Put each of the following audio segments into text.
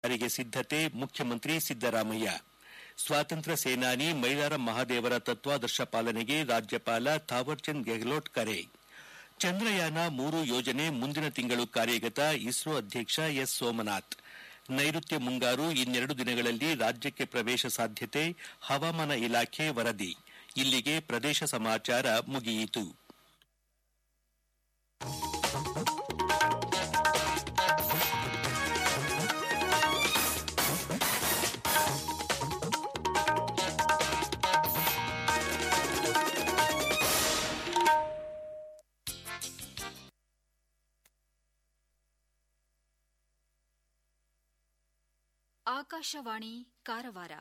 ಯಾತ್ರೆಗೆ ಸಿದ್ದತೆ ಮುಖ್ಯಮಂತ್ರಿ ಸಿದ್ದರಾಮಯ್ಯ ಸ್ವಾತಂತ್ರ್ಯ ಸೇನಾನಿ ಮೈಲಾರ ಮಹಾದೇವರ ತತ್ವಾದರ್ಶ ಪಾಲನೆಗೆ ರಾಜ್ಯಪಾಲ ಥಾವರ್ಚಂದ್ ಗೆಹ್ಲೋಟ್ ಕರೆ ಚಂದ್ರಯಾನ ಮೂರು ಯೋಜನೆ ಮುಂದಿನ ತಿಂಗಳು ಕಾರ್ಯಗತ ಇಸ್ರೋ ಅಧ್ಯಕ್ಷ ಎಸ್ ಸೋಮನಾಥ್ ನೈಋತ್ಯ ಮುಂಗಾರು ಇನ್ನೆರಡು ದಿನಗಳಲ್ಲಿ ರಾಜ್ಯಕ್ಕೆ ಪ್ರವೇಶ ಸಾಧ್ಯತೆ ಹವಾಮಾನ ಇಲಾಖೆ ವರದಿ ಇಲ್ಲಿಗೆ ಪ್ರದೇಶ ಸಮಾಚಾರ ಮುಗಿಯಿತು ಆಕಾಶವಾಣಿ ಕಾರವಾರ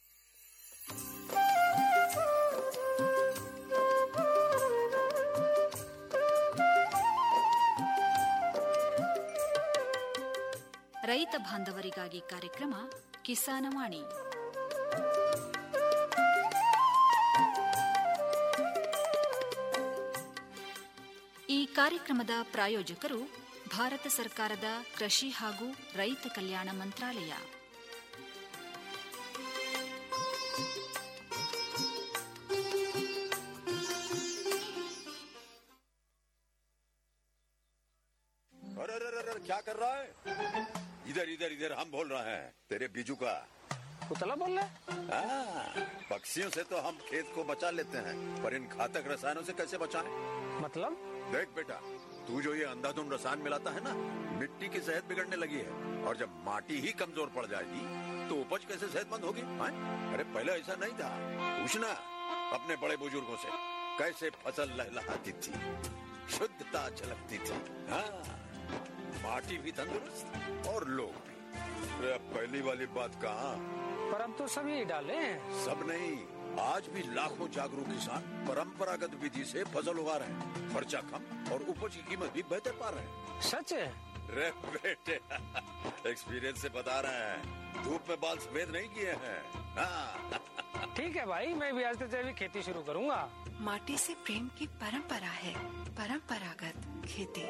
ರೈತ ಬಾಂಧವರಿಗಾಗಿ ಕಾರ್ಯಕ್ರಮ ಕಿಸಾನವಾಣಿ ಈ ಕಾರ್ಯಕ್ರಮದ ಪ್ರಾಯೋಜಕರು ಭಾರತ ಸರ್ಕಾರದ ಕೃಷಿ ಹಾಗೂ ರೈತ ಕಲ್ಯಾಣ ಮಂತ್ರಾಲಯ अरे अरे अरे अरे, क्या कर रहा है इधर इधर इधर हम बोल रहे हैं तेरे बीजू का उतला बोल रहा हाँ, पक्षियों से तो हम खेत को बचा लेते हैं पर इन घातक रसायनों से कैसे बचाएं? है मतलब देख बेटा तू जो ये अंधाधुंध रसायन मिलाता है ना मिट्टी की सेहत बिगड़ने लगी है और जब माटी ही कमजोर पड़ जाएगी तो उपज कैसे सेहतमंद होगी हाँ? अरे पहले ऐसा नहीं था पूछना अपने बड़े बुजुर्गों से कैसे फसल लहलहाती थी शुद्धता झलकती थी हाँ माटी भी तंदुरुस्त और लोग भी अरे अब पहली वाली बात कहाँ पर अब तो सब यही डाले हैं सब नहीं आज भी लाखों जागरूक किसान परंपरागत विधि से फसल उगा रहे हैं खर्चा कम और उपज की कीमत भी बेहतर पा रहे हैं सच है रे बेटे एक्सपीरियंस से बता रहे हैं धूप में बाल सफेद नहीं किए हैं हाँ ठीक है भाई मैं भी आज से जैविक खेती शुरू करूंगा माटी से प्रेम की परंपरा है परंपरागत खेती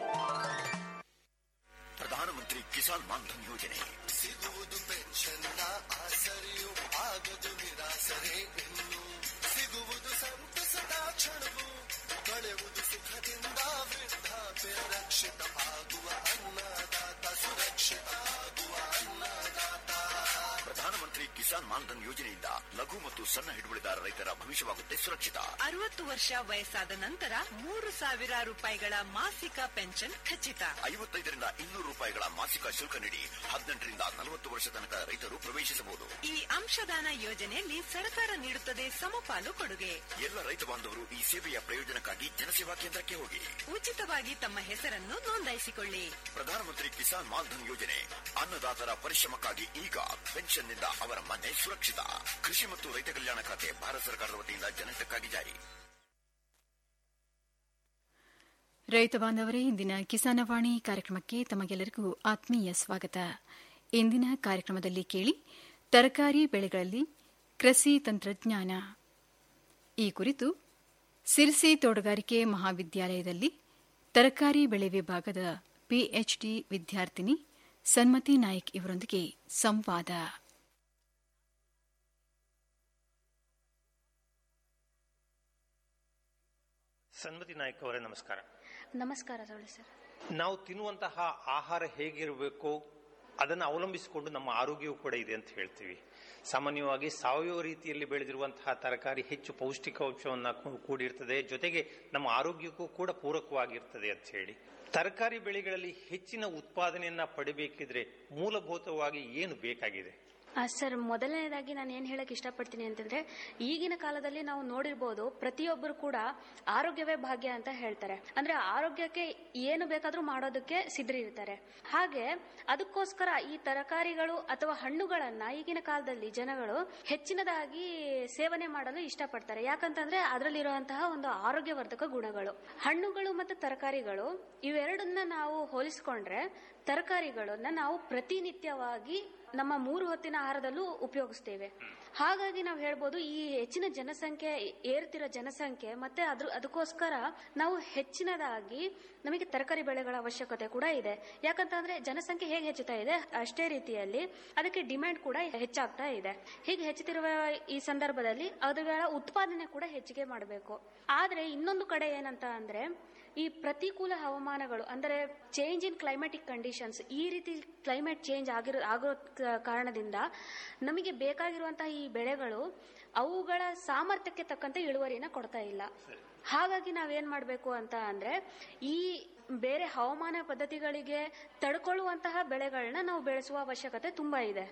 ಪ್ರಧಾನಮಂತ್ರಿ ಕಿಸಾನ್ ಮಾನ್ಧನ್ ಯೋಜನೆ ಸಿಗುವುದು ಪೆನ್ಷನ್ನ ಆಸರೆಯು ಆಗದು ನಿರಾಸರೆ ಇನ್ನು ಸಿಗುವುದು ಸಂತಸದ ಕ್ಷಣವು ಕಳೆಯುವುದು ಸುಖದಿಂದ ವೃದ್ಧಾಪ್ಯ ರಕ್ಷಿತ ಆಗುವ ಅನ್ನದಾತ ಸುರಕ್ಷಿತ ಆಗುವ ಅನ್ನದಾತ ಪ್ರಧಾನಮಂತ್ರಿ ಕಿಸಾನ್ ಮಾನ್ಧನ್ ಯೋಜನೆಯಿಂದ ಲಘು ಮತ್ತು ಸಣ್ಣ ಹಿಡುವಳಿದಾರ ರೈತರ ಭವಿಷ್ಯವಾಗುತ್ತೆ ಸುರಕ್ಷಿತ ಅರವತ್ತು ವರ್ಷ ವಯಸ್ಸಾದ ನಂತರ ಮೂರು ಸಾವಿರ ರೂಪಾಯಿಗಳ ಮಾಸಿಕ ಪೆನ್ಷನ್ ಖಚಿತ ಐವತ್ತೈದರಿಂದ ಇನ್ನೂರು ರೂಪಾಯಿಗಳ ಮಾಸಿಕ ಶುಲ್ಕ ನೀಡಿ ಹದಿನೆಂಟರಿಂದ ನಲವತ್ತು ವರ್ಷ ತನಕ ರೈತರು ಪ್ರವೇಶಿಸಬಹುದು ಈ ಅಂಶದಾನ ಯೋಜನೆಯಲ್ಲಿ ಸರ್ಕಾರ ನೀಡುತ್ತದೆ ಸಮಪಾಲು ಕೊಡುಗೆ ಎಲ್ಲ ರೈತ ಬಾಂಧವರು ಈ ಸೇವೆಯ ಪ್ರಯೋಜನಕ್ಕಾಗಿ ಜನಸೇವಾ ಕೇಂದ್ರಕ್ಕೆ ಹೋಗಿ ಉಚಿತವಾಗಿ ತಮ್ಮ ಹೆಸರನ್ನು ನೋಂದಾಯಿಸಿಕೊಳ್ಳಿ ಪ್ರಧಾನಮಂತ್ರಿ ಕಿಸಾನ್ ಮಾನ್ಧನ್ ಯೋಜನೆ ಅನ್ನದಾತರ ಪರಿಶ್ರಮಕ್ಕಾಗಿ ಈಗ ಪೆನ್ಷನ್ನಿಂದ ಅವರ ಮನೆ ಸುರಕ್ಷಿತ ಕೃಷಿ ಮತ್ತು ರೈತ ಕಲ್ಯಾಣ ಖಾತೆ ಭಾರತ ಸರ್ಕಾರದ ವತಿಯಿಂದ ಜನಹಿತಕ್ಕಾಗಿ ಜಾರಿ ರೈತ ಬಾಂಧವರೇ ಇಂದಿನ ಕಿಸಾನವಾಣಿ ಕಾರ್ಯಕ್ರಮಕ್ಕೆ ತಮಗೆಲ್ಲರಿಗೂ ಆತ್ಮೀಯ ಸ್ವಾಗತ ಇಂದಿನ ಕಾರ್ಯಕ್ರಮದಲ್ಲಿ ಕೇಳಿ ತರಕಾರಿ ಬೆಳೆಗಳಲ್ಲಿ ಕೃಷಿ ತಂತ್ರಜ್ಞಾನ ಈ ಕುರಿತು ಸಿರ್ಸಿ ತೋಟಗಾರಿಕೆ ಮಹಾವಿದ್ಯಾಲಯದಲ್ಲಿ ತರಕಾರಿ ಬೆಳೆ ವಿಭಾಗದ ಪಿಎಚ್ಡಿ ವಿದ್ಯಾರ್ಥಿನಿ ಸನ್ಮತಿ ನಾಯಕ್ ಇವರೊಂದಿಗೆ ಸಂವಾದ ಸನ್ಮತಿ ನಾಯಕ್ ಅವರೇ ನಮಸ್ಕಾರ ನಮಸ್ಕಾರ ಸೊಳ್ಳೆ ಸರ್ ನಾವು ತಿನ್ನುವಂತಹ ಆಹಾರ ಹೇಗಿರಬೇಕು ಅದನ್ನು ಅವಲಂಬಿಸಿಕೊಂಡು ನಮ್ಮ ಆರೋಗ್ಯವು ಕೂಡ ಇದೆ ಅಂತ ಹೇಳ್ತೀವಿ ಸಾಮಾನ್ಯವಾಗಿ ಸಾವಯವ ರೀತಿಯಲ್ಲಿ ಬೆಳೆದಿರುವಂತಹ ತರಕಾರಿ ಹೆಚ್ಚು ಪೌಷ್ಟಿಕಾಂಶವನ್ನು ಕೂ- ಕೂಡಿರ್ತದೆ ಜೊತೆಗೆ ನಮ್ಮ ಆರೋಗ್ಯಕ್ಕೂ ಕೂಡ ಪೂರಕವಾಗಿರ್ತದೆ ಅಂತ ಹೇಳಿ ತರಕಾರಿ ಬೆಳೆಗಳಲ್ಲಿ ಹೆಚ್ಚಿನ ಉತ್ಪಾದನೆಯನ್ನ ಪಡಿಬೇಕಿದ್ರೆ ಮೂಲಭೂತವಾಗಿ ಏನು ಬೇಕಾಗಿದೆ ಆ, ಸರ್ ಮೊದಲನೇದಾಗಿ ನಾನು ಏನು ಹೇಳಕ್ ಇಷ್ಟಪಡ್ತೀನಿ ಅಂತಂದ್ರೆ ಈಗಿನ ಕಾಲದಲ್ಲಿ ನಾವು ನೋಡಿರ್ಬೋದು ಪ್ರತಿಯೊಬ್ಬರು ಕೂಡ ಆರೋಗ್ಯವೇ ಭಾಗ್ಯ ಅಂತ ಹೇಳ್ತಾರೆ ಅಂದ್ರೆ ಆರೋಗ್ಯಕ್ಕೆ ಏನು ಬೇಕಾದ್ರೂ ಮಾಡೋದಕ್ಕೆ ಸಿದ್ಧರಿರ್ತಾರೆ ಹಾಗೆ ಅದಕ್ಕೋಸ್ಕರ ಈ ತರಕಾರಿಗಳು ಅಥವಾ ಹಣ್ಣುಗಳನ್ನ ಈಗಿನ ಕಾಲದಲ್ಲಿ ಜನಗಳು ಹೆಚ್ಚಿನದಾಗಿ ಸೇವನೆ ಮಾಡಲು ಇಷ್ಟಪಡ್ತಾರೆ ಯಾಕಂತಂದ್ರೆ ಅದರಲ್ಲಿರುವಂತಹ ಒಂದು ಆರೋಗ್ಯವರ್ಧಕ ಗುಣಗಳು ಹಣ್ಣುಗಳು ಮತ್ತು ತರಕಾರಿಗಳು ಇವೆರಡನ್ನ ನಾವು ಹೋಲಿಸ್ಕೊಂಡ್ರೆ ತರಕಾರಿಗಳನ್ನ ನಾವು ಪ್ರತಿನಿತ್ಯವಾಗಿ ನಮ್ಮ ಮೂರು ಹೊತ್ತಿನ ಆಹಾರದಲ್ಲೂ ಉಪಯೋಗಿಸ್ತೇವೆ ಹಾಗಾಗಿ ನಾವು ಹೇಳ್ಬೋದು ಈ ಹೆಚ್ಚಿನ ಜನಸಂಖ್ಯೆ ಏರ್ತಿರೋ ಜನಸಂಖ್ಯೆ ಮತ್ತೆ ಅದ್ರ ಅದಕ್ಕೋಸ್ಕರ ನಾವು ಹೆಚ್ಚಿನದಾಗಿ ನಮಗೆ ತರಕಾರಿ ಬೆಳೆಗಳ ಅವಶ್ಯಕತೆ ಕೂಡ ಇದೆ ಯಾಕಂತಂದ್ರೆ ಜನಸಂಖ್ಯೆ ಹೇಗೆ ಹೆಚ್ಚುತ್ತಾ ಇದೆ ಅಷ್ಟೇ ರೀತಿಯಲ್ಲಿ ಅದಕ್ಕೆ ಡಿಮ್ಯಾಂಡ್ ಕೂಡ ಹೆಚ್ಚಾಗ್ತಾ ಇದೆ ಹೀಗೆ ಹೆಚ್ಚುತ್ತಿರುವ ಈ ಸಂದರ್ಭದಲ್ಲಿ ಅದುಗಳ ಉತ್ಪಾದನೆ ಕೂಡ ಹೆಚ್ಚಿಗೆ ಮಾಡಬೇಕು ಆದ್ರೆ ಇನ್ನೊಂದು ಕಡೆ ಏನಂತ ಅಂದ್ರೆ ಈ ಪ್ರತಿಕೂಲ ಹವಾಮಾನಗಳು ಅಂದರೆ ಚೇಂಜ್ ಇನ್ ಕ್ಲೈಮೆಟಿಕ್ ಕಂಡೀಷನ್ಸ್ ಈ ರೀತಿ ಕ್ಲೈಮೇಟ್ ಚೇಂಜ್ ಆಗಿರೋ ಆಗೋ ಕ- ಕಾರಣದಿಂದ ನಮಗೆ ಬೇಕಾಗಿರುವಂತಹ ಈ ಬೆಳೆಗಳು ಅವುಗಳ ಸಾಮರ್ಥ್ಯಕ್ಕೆ ತಕ್ಕಂತೆ ಇಳುವರಿನ ಕೊಡ್ತಾ ಇಲ್ಲ ಹಾಗಾಗಿ ನಾವೇನ್ ಮಾಡಬೇಕು ಅಂತ ಅಂದ್ರೆ ಈ ಬೇರೆ ಹವಾಮಾನ ಪದ್ಧತಿಗಳಿಗೆ ತಡ್ಕೊಳ್ಳುವಂತಹ ಬೆಳೆಗಳನ್ನ ನಾವು ಬೆಳೆಸುವ ಅವಶ್ಯಕತೆ ತುಂಬಾ ಇದೆ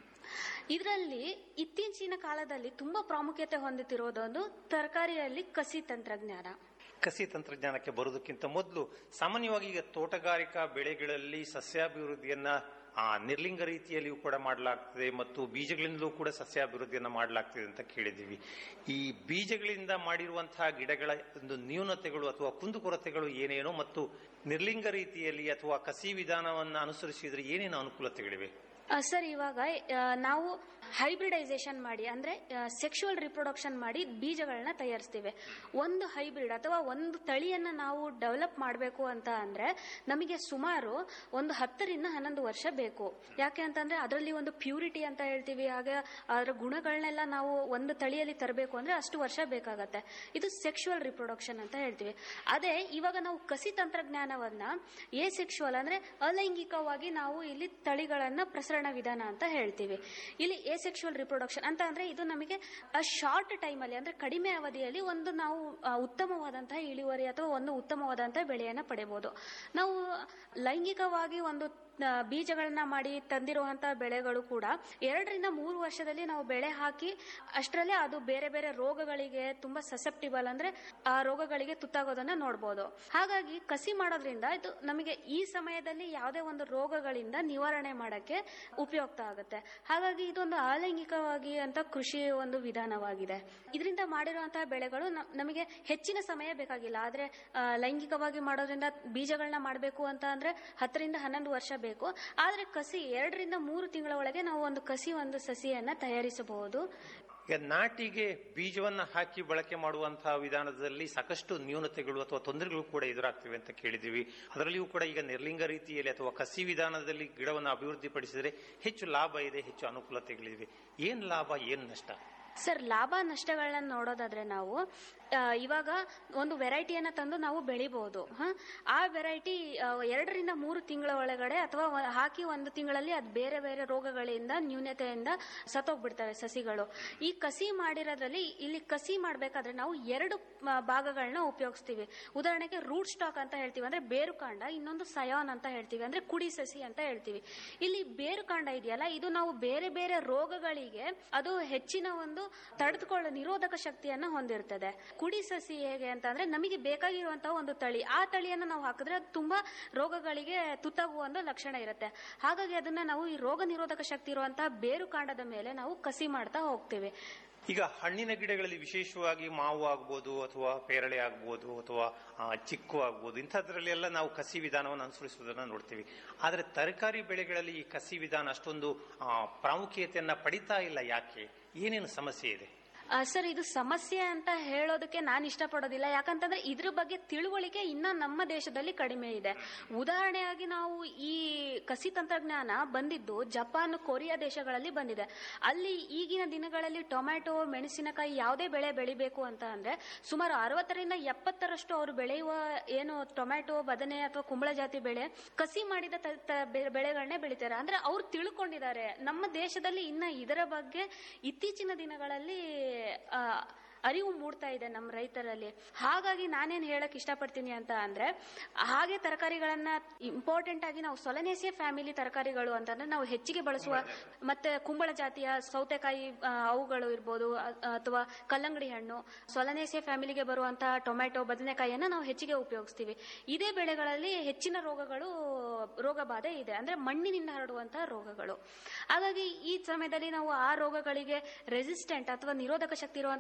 ಇದರಲ್ಲಿ ಇತ್ತೀಚಿನ ಕಾಲದಲ್ಲಿ ತುಂಬಾ ಪ್ರಾಮುಖ್ಯತೆ ಹೊಂದುತ್ತಿರುವುದೊಂದು ತರಕಾರಿಯಲ್ಲಿ ಕಸಿ ತಂತ್ರಜ್ಞಾನ ಕಸಿ ತಂತ್ರಜ್ಞಾನಕ್ಕೆ ಬರೋದಕ್ಕಿಂತ ಮೊದಲು ಸಾಮಾನ್ಯವಾಗಿ ಈಗ ತೋಟಗಾರಿಕಾ ಬೆಳೆಗಳಲ್ಲಿ ಸಸ್ಯಾಭಿವೃದ್ಧಿಯನ್ನ ಆ ನಿರ್ಲಿಂಗ ರೀತಿಯಲ್ಲಿಯೂ ಕೂಡ ಮಾಡಲಾಗ್ತದೆ ಮತ್ತು ಬೀಜಗಳಿಂದಲೂ ಕೂಡ ಸಸ್ಯಾಭಿವೃದ್ಧಿಯನ್ನ ಮಾಡಲಾಗ್ತದೆ ಅಂತ ಕೇಳಿದ್ದೀವಿ ಈ ಬೀಜಗಳಿಂದ ಮಾಡಿರುವಂತಹ ಗಿಡಗಳ ಒಂದು ನ್ಯೂನತೆಗಳು ಅಥವಾ ಕುಂದುಕೊರತೆಗಳು ಏನೇನೋ ಮತ್ತು ನಿರ್ಲಿಂಗ ರೀತಿಯಲ್ಲಿ ಅಥವಾ ಕಸಿ ವಿಧಾನವನ್ನು ಅನುಸರಿಸಿದ್ರೆ ಏನೇನು ಅನುಕೂಲತೆಗಳಿವೆ ಆ, ಸರ್ ಇವಾಗ ಆ, ನಾವು ಹೈಬ್ರಿಡೈಸೇಷನ್ ಮಾಡಿ ಅಂದ್ರೆ ಸೆಕ್ಷುವಲ್ ರಿಪ್ರೊಡಕ್ಷನ್ ಮಾಡಿ ಬೀಜಗಳನ್ನ ತಯಾರಿಸ್ತೀವಿ ಒಂದು ಹೈಬ್ರಿಡ್ ಅಥವಾ ಒಂದು ತಳಿಯನ್ನ ನಾವು ಡೆವಲಪ್ ಮಾಡಬೇಕು ಅಂತ ಅಂದ್ರೆ ನಮಗೆ ಸುಮಾರು ಒಂದು ಹತ್ತರಿಂದ ಹನ್ನೊಂದು ವರ್ಷ ಬೇಕು ಯಾಕೆ ಅಂತಂದ್ರೆ ಅದರಲ್ಲಿ ಒಂದು ಪ್ಯೂರಿಟಿ ಅಂತ ಹೇಳ್ತೀವಿ ಹಾಗೆ ಅದರ ಗುಣಗಳನ್ನೆಲ್ಲ ನಾವು ಒಂದು ತಳಿಯಲ್ಲಿ ತರಬೇಕು ಅಂದ್ರೆ ಅಷ್ಟು ವರ್ಷ ಬೇಕಾಗತ್ತೆ ಇದು ಸೆಕ್ಷುವಲ್ ರಿಪ್ರೊಡಕ್ಷನ್ ಅಂತ ಹೇಳ್ತೀವಿ ಅದೇ ಇವಾಗ ನಾವು ಕಸಿ ತಂತ್ರಜ್ಞಾನವನ್ನ ಎ ಸೆಕ್ಷುವಲ್ ಅಂದ್ರೆ ಅಲೈಂಗಿಕವಾಗಿ ನಾವು ಇಲ್ಲಿ ತಳಿಗಳನ್ನ ಪ್ರಸರಣ ವಿಧಾನ ಅಂತ ಹೇಳ್ತೀವಿ ಇಲ್ಲಿ ಎ ಸೆಕ್ಷುವಲ್ ರಿಪ್ರೊಡಕ್ಷನ್ ಅಂತ ಅಂದ್ರೆ ಇದು ನಮಗೆ ಶಾರ್ಟ್ ಟೈಮ್ ಅಲ್ಲಿ ಅಂದ್ರೆ ಕಡಿಮೆ ಅವಧಿಯಲ್ಲಿ ಒಂದು ನಾವು ಆ, ಉತ್ತಮವಾದಂತಹ ಇಳುವರಿ ಅಥವಾ ಒಂದು ಉತ್ತಮವಾದಂತಹ ಬೆಳೆಯನ್ನ ಪಡೆಯಬಹುದು ನಾವು ಲೈಂಗಿಕವಾಗಿ ಒಂದು ಆ, ಬೀಜಗಳನ್ನ ಮಾಡಿ ತಂದಿರುವಂತಹ ಬೆಳೆಗಳು ಕೂಡ ಎರಡರಿಂದ ಮೂರು ವರ್ಷದಲ್ಲಿ ನಾವು ಬೆಳೆ ಹಾಕಿ ಅಷ್ಟರಲ್ಲೇ ಅದು ಬೇರೆ ಬೇರೆ ರೋಗಗಳಿಗೆ ತುಂಬಾ ಸಸೆಪ್ಟಿಬಲ್ ಅಂದ್ರೆ ಆ ರೋಗಗಳಿಗೆ ತುತ್ತಾಗೋದನ್ನ ನೋಡಬಹುದು ಹಾಗಾಗಿ ಕಸಿ ಮಾಡೋದ್ರಿಂದ ಇದು ನಮಗೆ ಈ ಸಮಯದಲ್ಲಿ ಯಾವುದೇ ಒಂದು ರೋಗಗಳಿಂದ ನಿವಾರಣೆ ಮಾಡಕ್ಕೆ ಉಪಯುಕ್ತ ಆಗುತ್ತೆ ಹಾಗಾಗಿ ಇದೊಂದು ಅಲೈಂಗಿಕವಾಗಿ ಅಂತ ಕೃಷಿ ಒಂದು ವಿಧಾನವಾಗಿದೆ ಇದರಿಂದ ಮಾಡಿರುವಂತಹ ಬೆಳೆಗಳು ನ- ನಮಗೆ ಹೆಚ್ಚಿನ ಸಮಯ ಬೇಕಾಗಿಲ್ಲ ಆದ್ರೆ ಆ, ಲೈಂಗಿಕವಾಗಿ ಮಾಡೋದ್ರಿಂದ ಬೀಜಗಳನ್ನ ಮಾಡಬೇಕು ಅಂತ ಅಂದ್ರೆ ಹತ್ತರಿಂದ ಹನ್ನೊಂದು ವರ್ಷ ಬೇಕು ಆದ್ರೆ ಕಸಿ ಎರಡರಿಂದ ಮೂರು ತಿಂಗಳ ಒಳಗೆ ನಾವು ಒಂದು ಕಸಿ ಒಂದು ಸಸಿಯನ್ನ ತಯಾರಿಸಬಹುದು ಈಗ ನಾಟಿಗೆ ಬೀಜವನ್ನ ಹಾಕಿ ಬಳಕೆ ಮಾಡುವಂತಹ ವಿಧಾನದಲ್ಲಿ ಸಾಕಷ್ಟು ನ್ಯೂನತೆಗಳು ಅಥವಾ ತೊಂದರೆಗಳು ಕೂಡ ಎದುರಾಗ್ತಿವೆ ಅಂತ ಕೇಳಿದ್ದೀವಿ ಅದರಲ್ಲಿಯೂ ಕೂಡ ಈಗ ನಿರ್ಲಿಂಗ ರೀತಿಯಲ್ಲಿ ಅಥವಾ ಕಸಿ ವಿಧಾನದಲ್ಲಿ ಗಿಡವನ್ನು ಅಭಿವೃದ್ಧಿಪಡಿಸಿದರೆ ಹೆಚ್ಚು ಲಾಭ ಇದೆ ಹೆಚ್ಚು ಅನುಕೂಲತೆಗಳಿವೆ ಏನ್ ಲಾಭ ಏನ್ ನಷ್ಟ ಸರ್ ಲಾಭ ನಷ್ಟಗಳನ್ನ ನೋಡೋದಾದ್ರೆ ನಾವು ಆ, ಇವಾಗ ಒಂದು ವೆರೈಟಿಯನ್ನ ತಂದು ನಾವು ಬೆಳಿಬಹುದು ಹ? ಆ ವೆರೈಟಿ ಎರಡರಿಂದ ಮೂರು ತಿಂಗಳ ಒಳಗಡೆ ಅಥವಾ ಒ- ಹಾಕಿ ಒಂದು ತಿಂಗಳಲ್ಲಿ ಅದು ಬೇರೆ ಬೇರೆ ರೋಗಗಳಿಂದ ನ್ಯೂನತೆಯಿಂದ ಸತ್ತೋಗ್ಬಿಡ್ತವೆ ಸಸಿಗಳು ಈ ಕಸಿ ಮಾಡಿರೋದ್ರಲ್ಲಿ ಇಲ್ಲಿ ಕಸಿ ಮಾಡ್ಬೇಕಾದ್ರೆ ನಾವು ಎರಡು ಮ, ಭಾಗಗಳನ್ನ ಉಪಯೋಗಿಸ್ತೀವಿ ಉದಾಹರಣೆಗೆ ರೂಟ್ ಸ್ಟಾಕ್ ಅಂತ ಹೇಳ್ತೀವಿ ಅಂದ್ರೆ ಬೇರುಕಾಂಡ ಇನ್ನೊಂದು ಸಯಾನ್ ಅಂತ ಹೇಳ್ತೀವಿ ಅಂದ್ರೆ ಕುಡಿ ಸಸಿ ಅಂತ ಹೇಳ್ತೀವಿ ಇಲ್ಲಿ ಬೇರುಕಾಂಡ ಇದೆಯಲ್ಲ ಇದು ನಾವು ಬೇರೆ ಬೇರೆ ರೋಗಗಳಿಗೆ ಅದು ಹೆಚ್ಚಿನ ಒಂದು ತಡೆದುಕೊಳ್ಳೋ ನಿರೋಧಕ ಶಕ್ತಿಯನ್ನ ಹೊಂದಿರ್ತದೆ ಕುಡಿ ಸಸಿ ಹೇಗೆ ಅಂತಂದ್ರೆ ನಮಗೆ ಬೇಕಾಗಿರುವಂತಹ ಒಂದು ತಳಿ ಆ ತಳಿಯನ್ನ ನಾವು ಹಾಕಿದ್ರೆ ಅದು ತುಂಬಾ ರೋಗಗಳಿಗೆ ತುತ್ತಾಗುವ ಒಂದು ಲಕ್ಷಣ ಇರುತ್ತೆ ಹಾಗಾಗಿ ಅದನ್ನ ನಾವು ಈ ರೋಗ ನಿರೋಧಕ ಶಕ್ತಿ ಇರುವಂತಹ ಬೇರುಕಾಂಡದ ಮೇಲೆ ನಾವು ಕಸಿ ಮಾಡ್ತಾ ಹೋಗ್ತೇವೆ ಈಗ ಹಣ್ಣಿನ ಗಿಡಗಳಲ್ಲಿ ವಿಶೇಷವಾಗಿ ಮಾವು ಆಗ್ಬೋದು ಅಥವಾ ಪೇರಳೆ ಆಗ್ಬೋದು ಅಥವಾ ಆ, ಚಿಕ್ಕು ಆಗ್ಬೋದು ಇಂಥದ್ರಲ್ಲಿ ಎಲ್ಲ ನಾವು ಕಸಿ ವಿಧಾನವನ್ನು ಅನುಸರಿಸುವುದನ್ನು ನೋಡ್ತೀವಿ ಆದರೆ ತರಕಾರಿ ಬೆಳೆಗಳಲ್ಲಿ ಈ ಕಸಿ ವಿಧಾನ ಅಷ್ಟೊಂದು ಆ, ಪ್ರಾಮುಖ್ಯತೆಯನ್ನ ಪಡಿತಾ ಇಲ್ಲ ಯಾಕೆ ಏನೇನು ಸಮಸ್ಯೆ ಇದೆ ಆ, ಸರ್ ಇದು ಸಮಸ್ಯೆ ಅಂತ ಹೇಳೋದಕ್ಕೆ ನಾನು ಇಷ್ಟಪಡೋದಿಲ್ಲ ಯಾಕಂತಂದ್ರೆ ಇದ್ರ ಬಗ್ಗೆ ತಿಳುವಳಿಕೆ ಇನ್ನ ನಮ್ಮ ದೇಶದಲ್ಲಿ ಕಡಿಮೆ ಇದೆ ಉದಾಹರಣೆಯಾಗಿ ನಾವು ಈ ಕಸಿ ತಂತ್ರಜ್ಞಾನ ಬಂದಿದ್ದು ಜಪಾನ್ ಕೊರಿಯಾ ದೇಶಗಳಲ್ಲಿ ಬಂದಿದೆ ಅಲ್ಲಿ ಈಗಿನ ದಿನಗಳಲ್ಲಿ ಟೊಮ್ಯಾಟೊ ಮೆಣಸಿನಕಾಯಿ ಯಾವುದೇ ಬೆಳೆ ಬೆಳಿಬೇಕು ಅಂತ ಅಂದ್ರೆ ಸುಮಾರು ಅರವತ್ತರಿಂದ ಎಪ್ಪತ್ತರಷ್ಟು ಅವರು ಬೆಳೆಯುವ ಏನು ಟೊಮ್ಯಾಟೊ ಬದನೆ ಅಥವಾ ಕುಂಬಳ ಜಾತಿ ಬೆಳೆ ಕಸಿ ಮಾಡಿದ ತ- ತ- ಬೆ- ಬೆಳೆಗಳನ್ನೇ ಬೆಳಿತಾರೆ ಅಂದ್ರೆ ಅವ್ರು ತಿಳ್ಕೊಂಡಿದ್ದಾರೆ ನಮ್ಮ ದೇಶದಲ್ಲಿ ಇನ್ನ ಇದರ ಬಗ್ಗೆ ಇತ್ತೀಚಿನ ದಿನಗಳಲ್ಲಿ ಆ, ಅರಿವು ಮೂಡ್ತಾ ಇದೆ ನಮ್ಮ ರೈತರಲ್ಲಿ ಹಾಗಾಗಿ ನಾನೇನ್ ಹೇಳಕ್ ಇಷ್ಟಪಡ್ತೀನಿ ಅಂತ ಅಂದ್ರೆ ಹಾಗೆ ತರಕಾರಿಗಳನ್ನ ಇಂಪಾರ್ಟೆಂಟ್ ಆಗಿ ನಾವು ಸೊಲನೇಸಿಯ ಫ್ಯಾಮಿಲಿ ತರಕಾರಿಗಳು ಅಂತಂದ್ರೆ ನಾವು ಹೆಚ್ಚಿಗೆ ಬಳಸುವ ಮತ್ತೆ ಕುಂಬಳ ಜಾತಿಯ ಸೌತೆಕಾಯಿ ಆ, ಅವುಗಳು ಇರ್ಬೋದು ಅ- ಅಥವಾ ಕಲ್ಲಂಗಡಿ ಹಣ್ಣು ಸೊಲನೇಸಿಯ ಫ್ಯಾಮಿಲಿಗೆ ಬರುವಂತಹ ಟೊಮ್ಯಾಟೊ ಬದನೆಕಾಯಿಯನ್ನ ನಾವು ಹೆಚ್ಚಿಗೆ ಉಪಯೋಗಿಸ್ತೀವಿ ಇದೇ ಬೆಳೆಗಳಲ್ಲಿ ಹೆಚ್ಚಿನ ರೋಗಗಳು ರೋಗ ಬಾಧೆ ಇದೆ ಅಂದ್ರೆ ಮಣ್ಣಿನಿಂದ ಹರಡುವಂತಹ ರೋಗಗಳು ಹಾಗಾಗಿ ಈ ಸಮಯದಲ್ಲಿ ನಾವು ಆ ರೋಗಗಳಿಗೆ ರೆಸಿಸ್ಟೆಂಟ್ ಅಥವಾ ನಿರೋಧಕ ಶಕ್ತಿ ಇರುವಂತಹ ರೂಟ್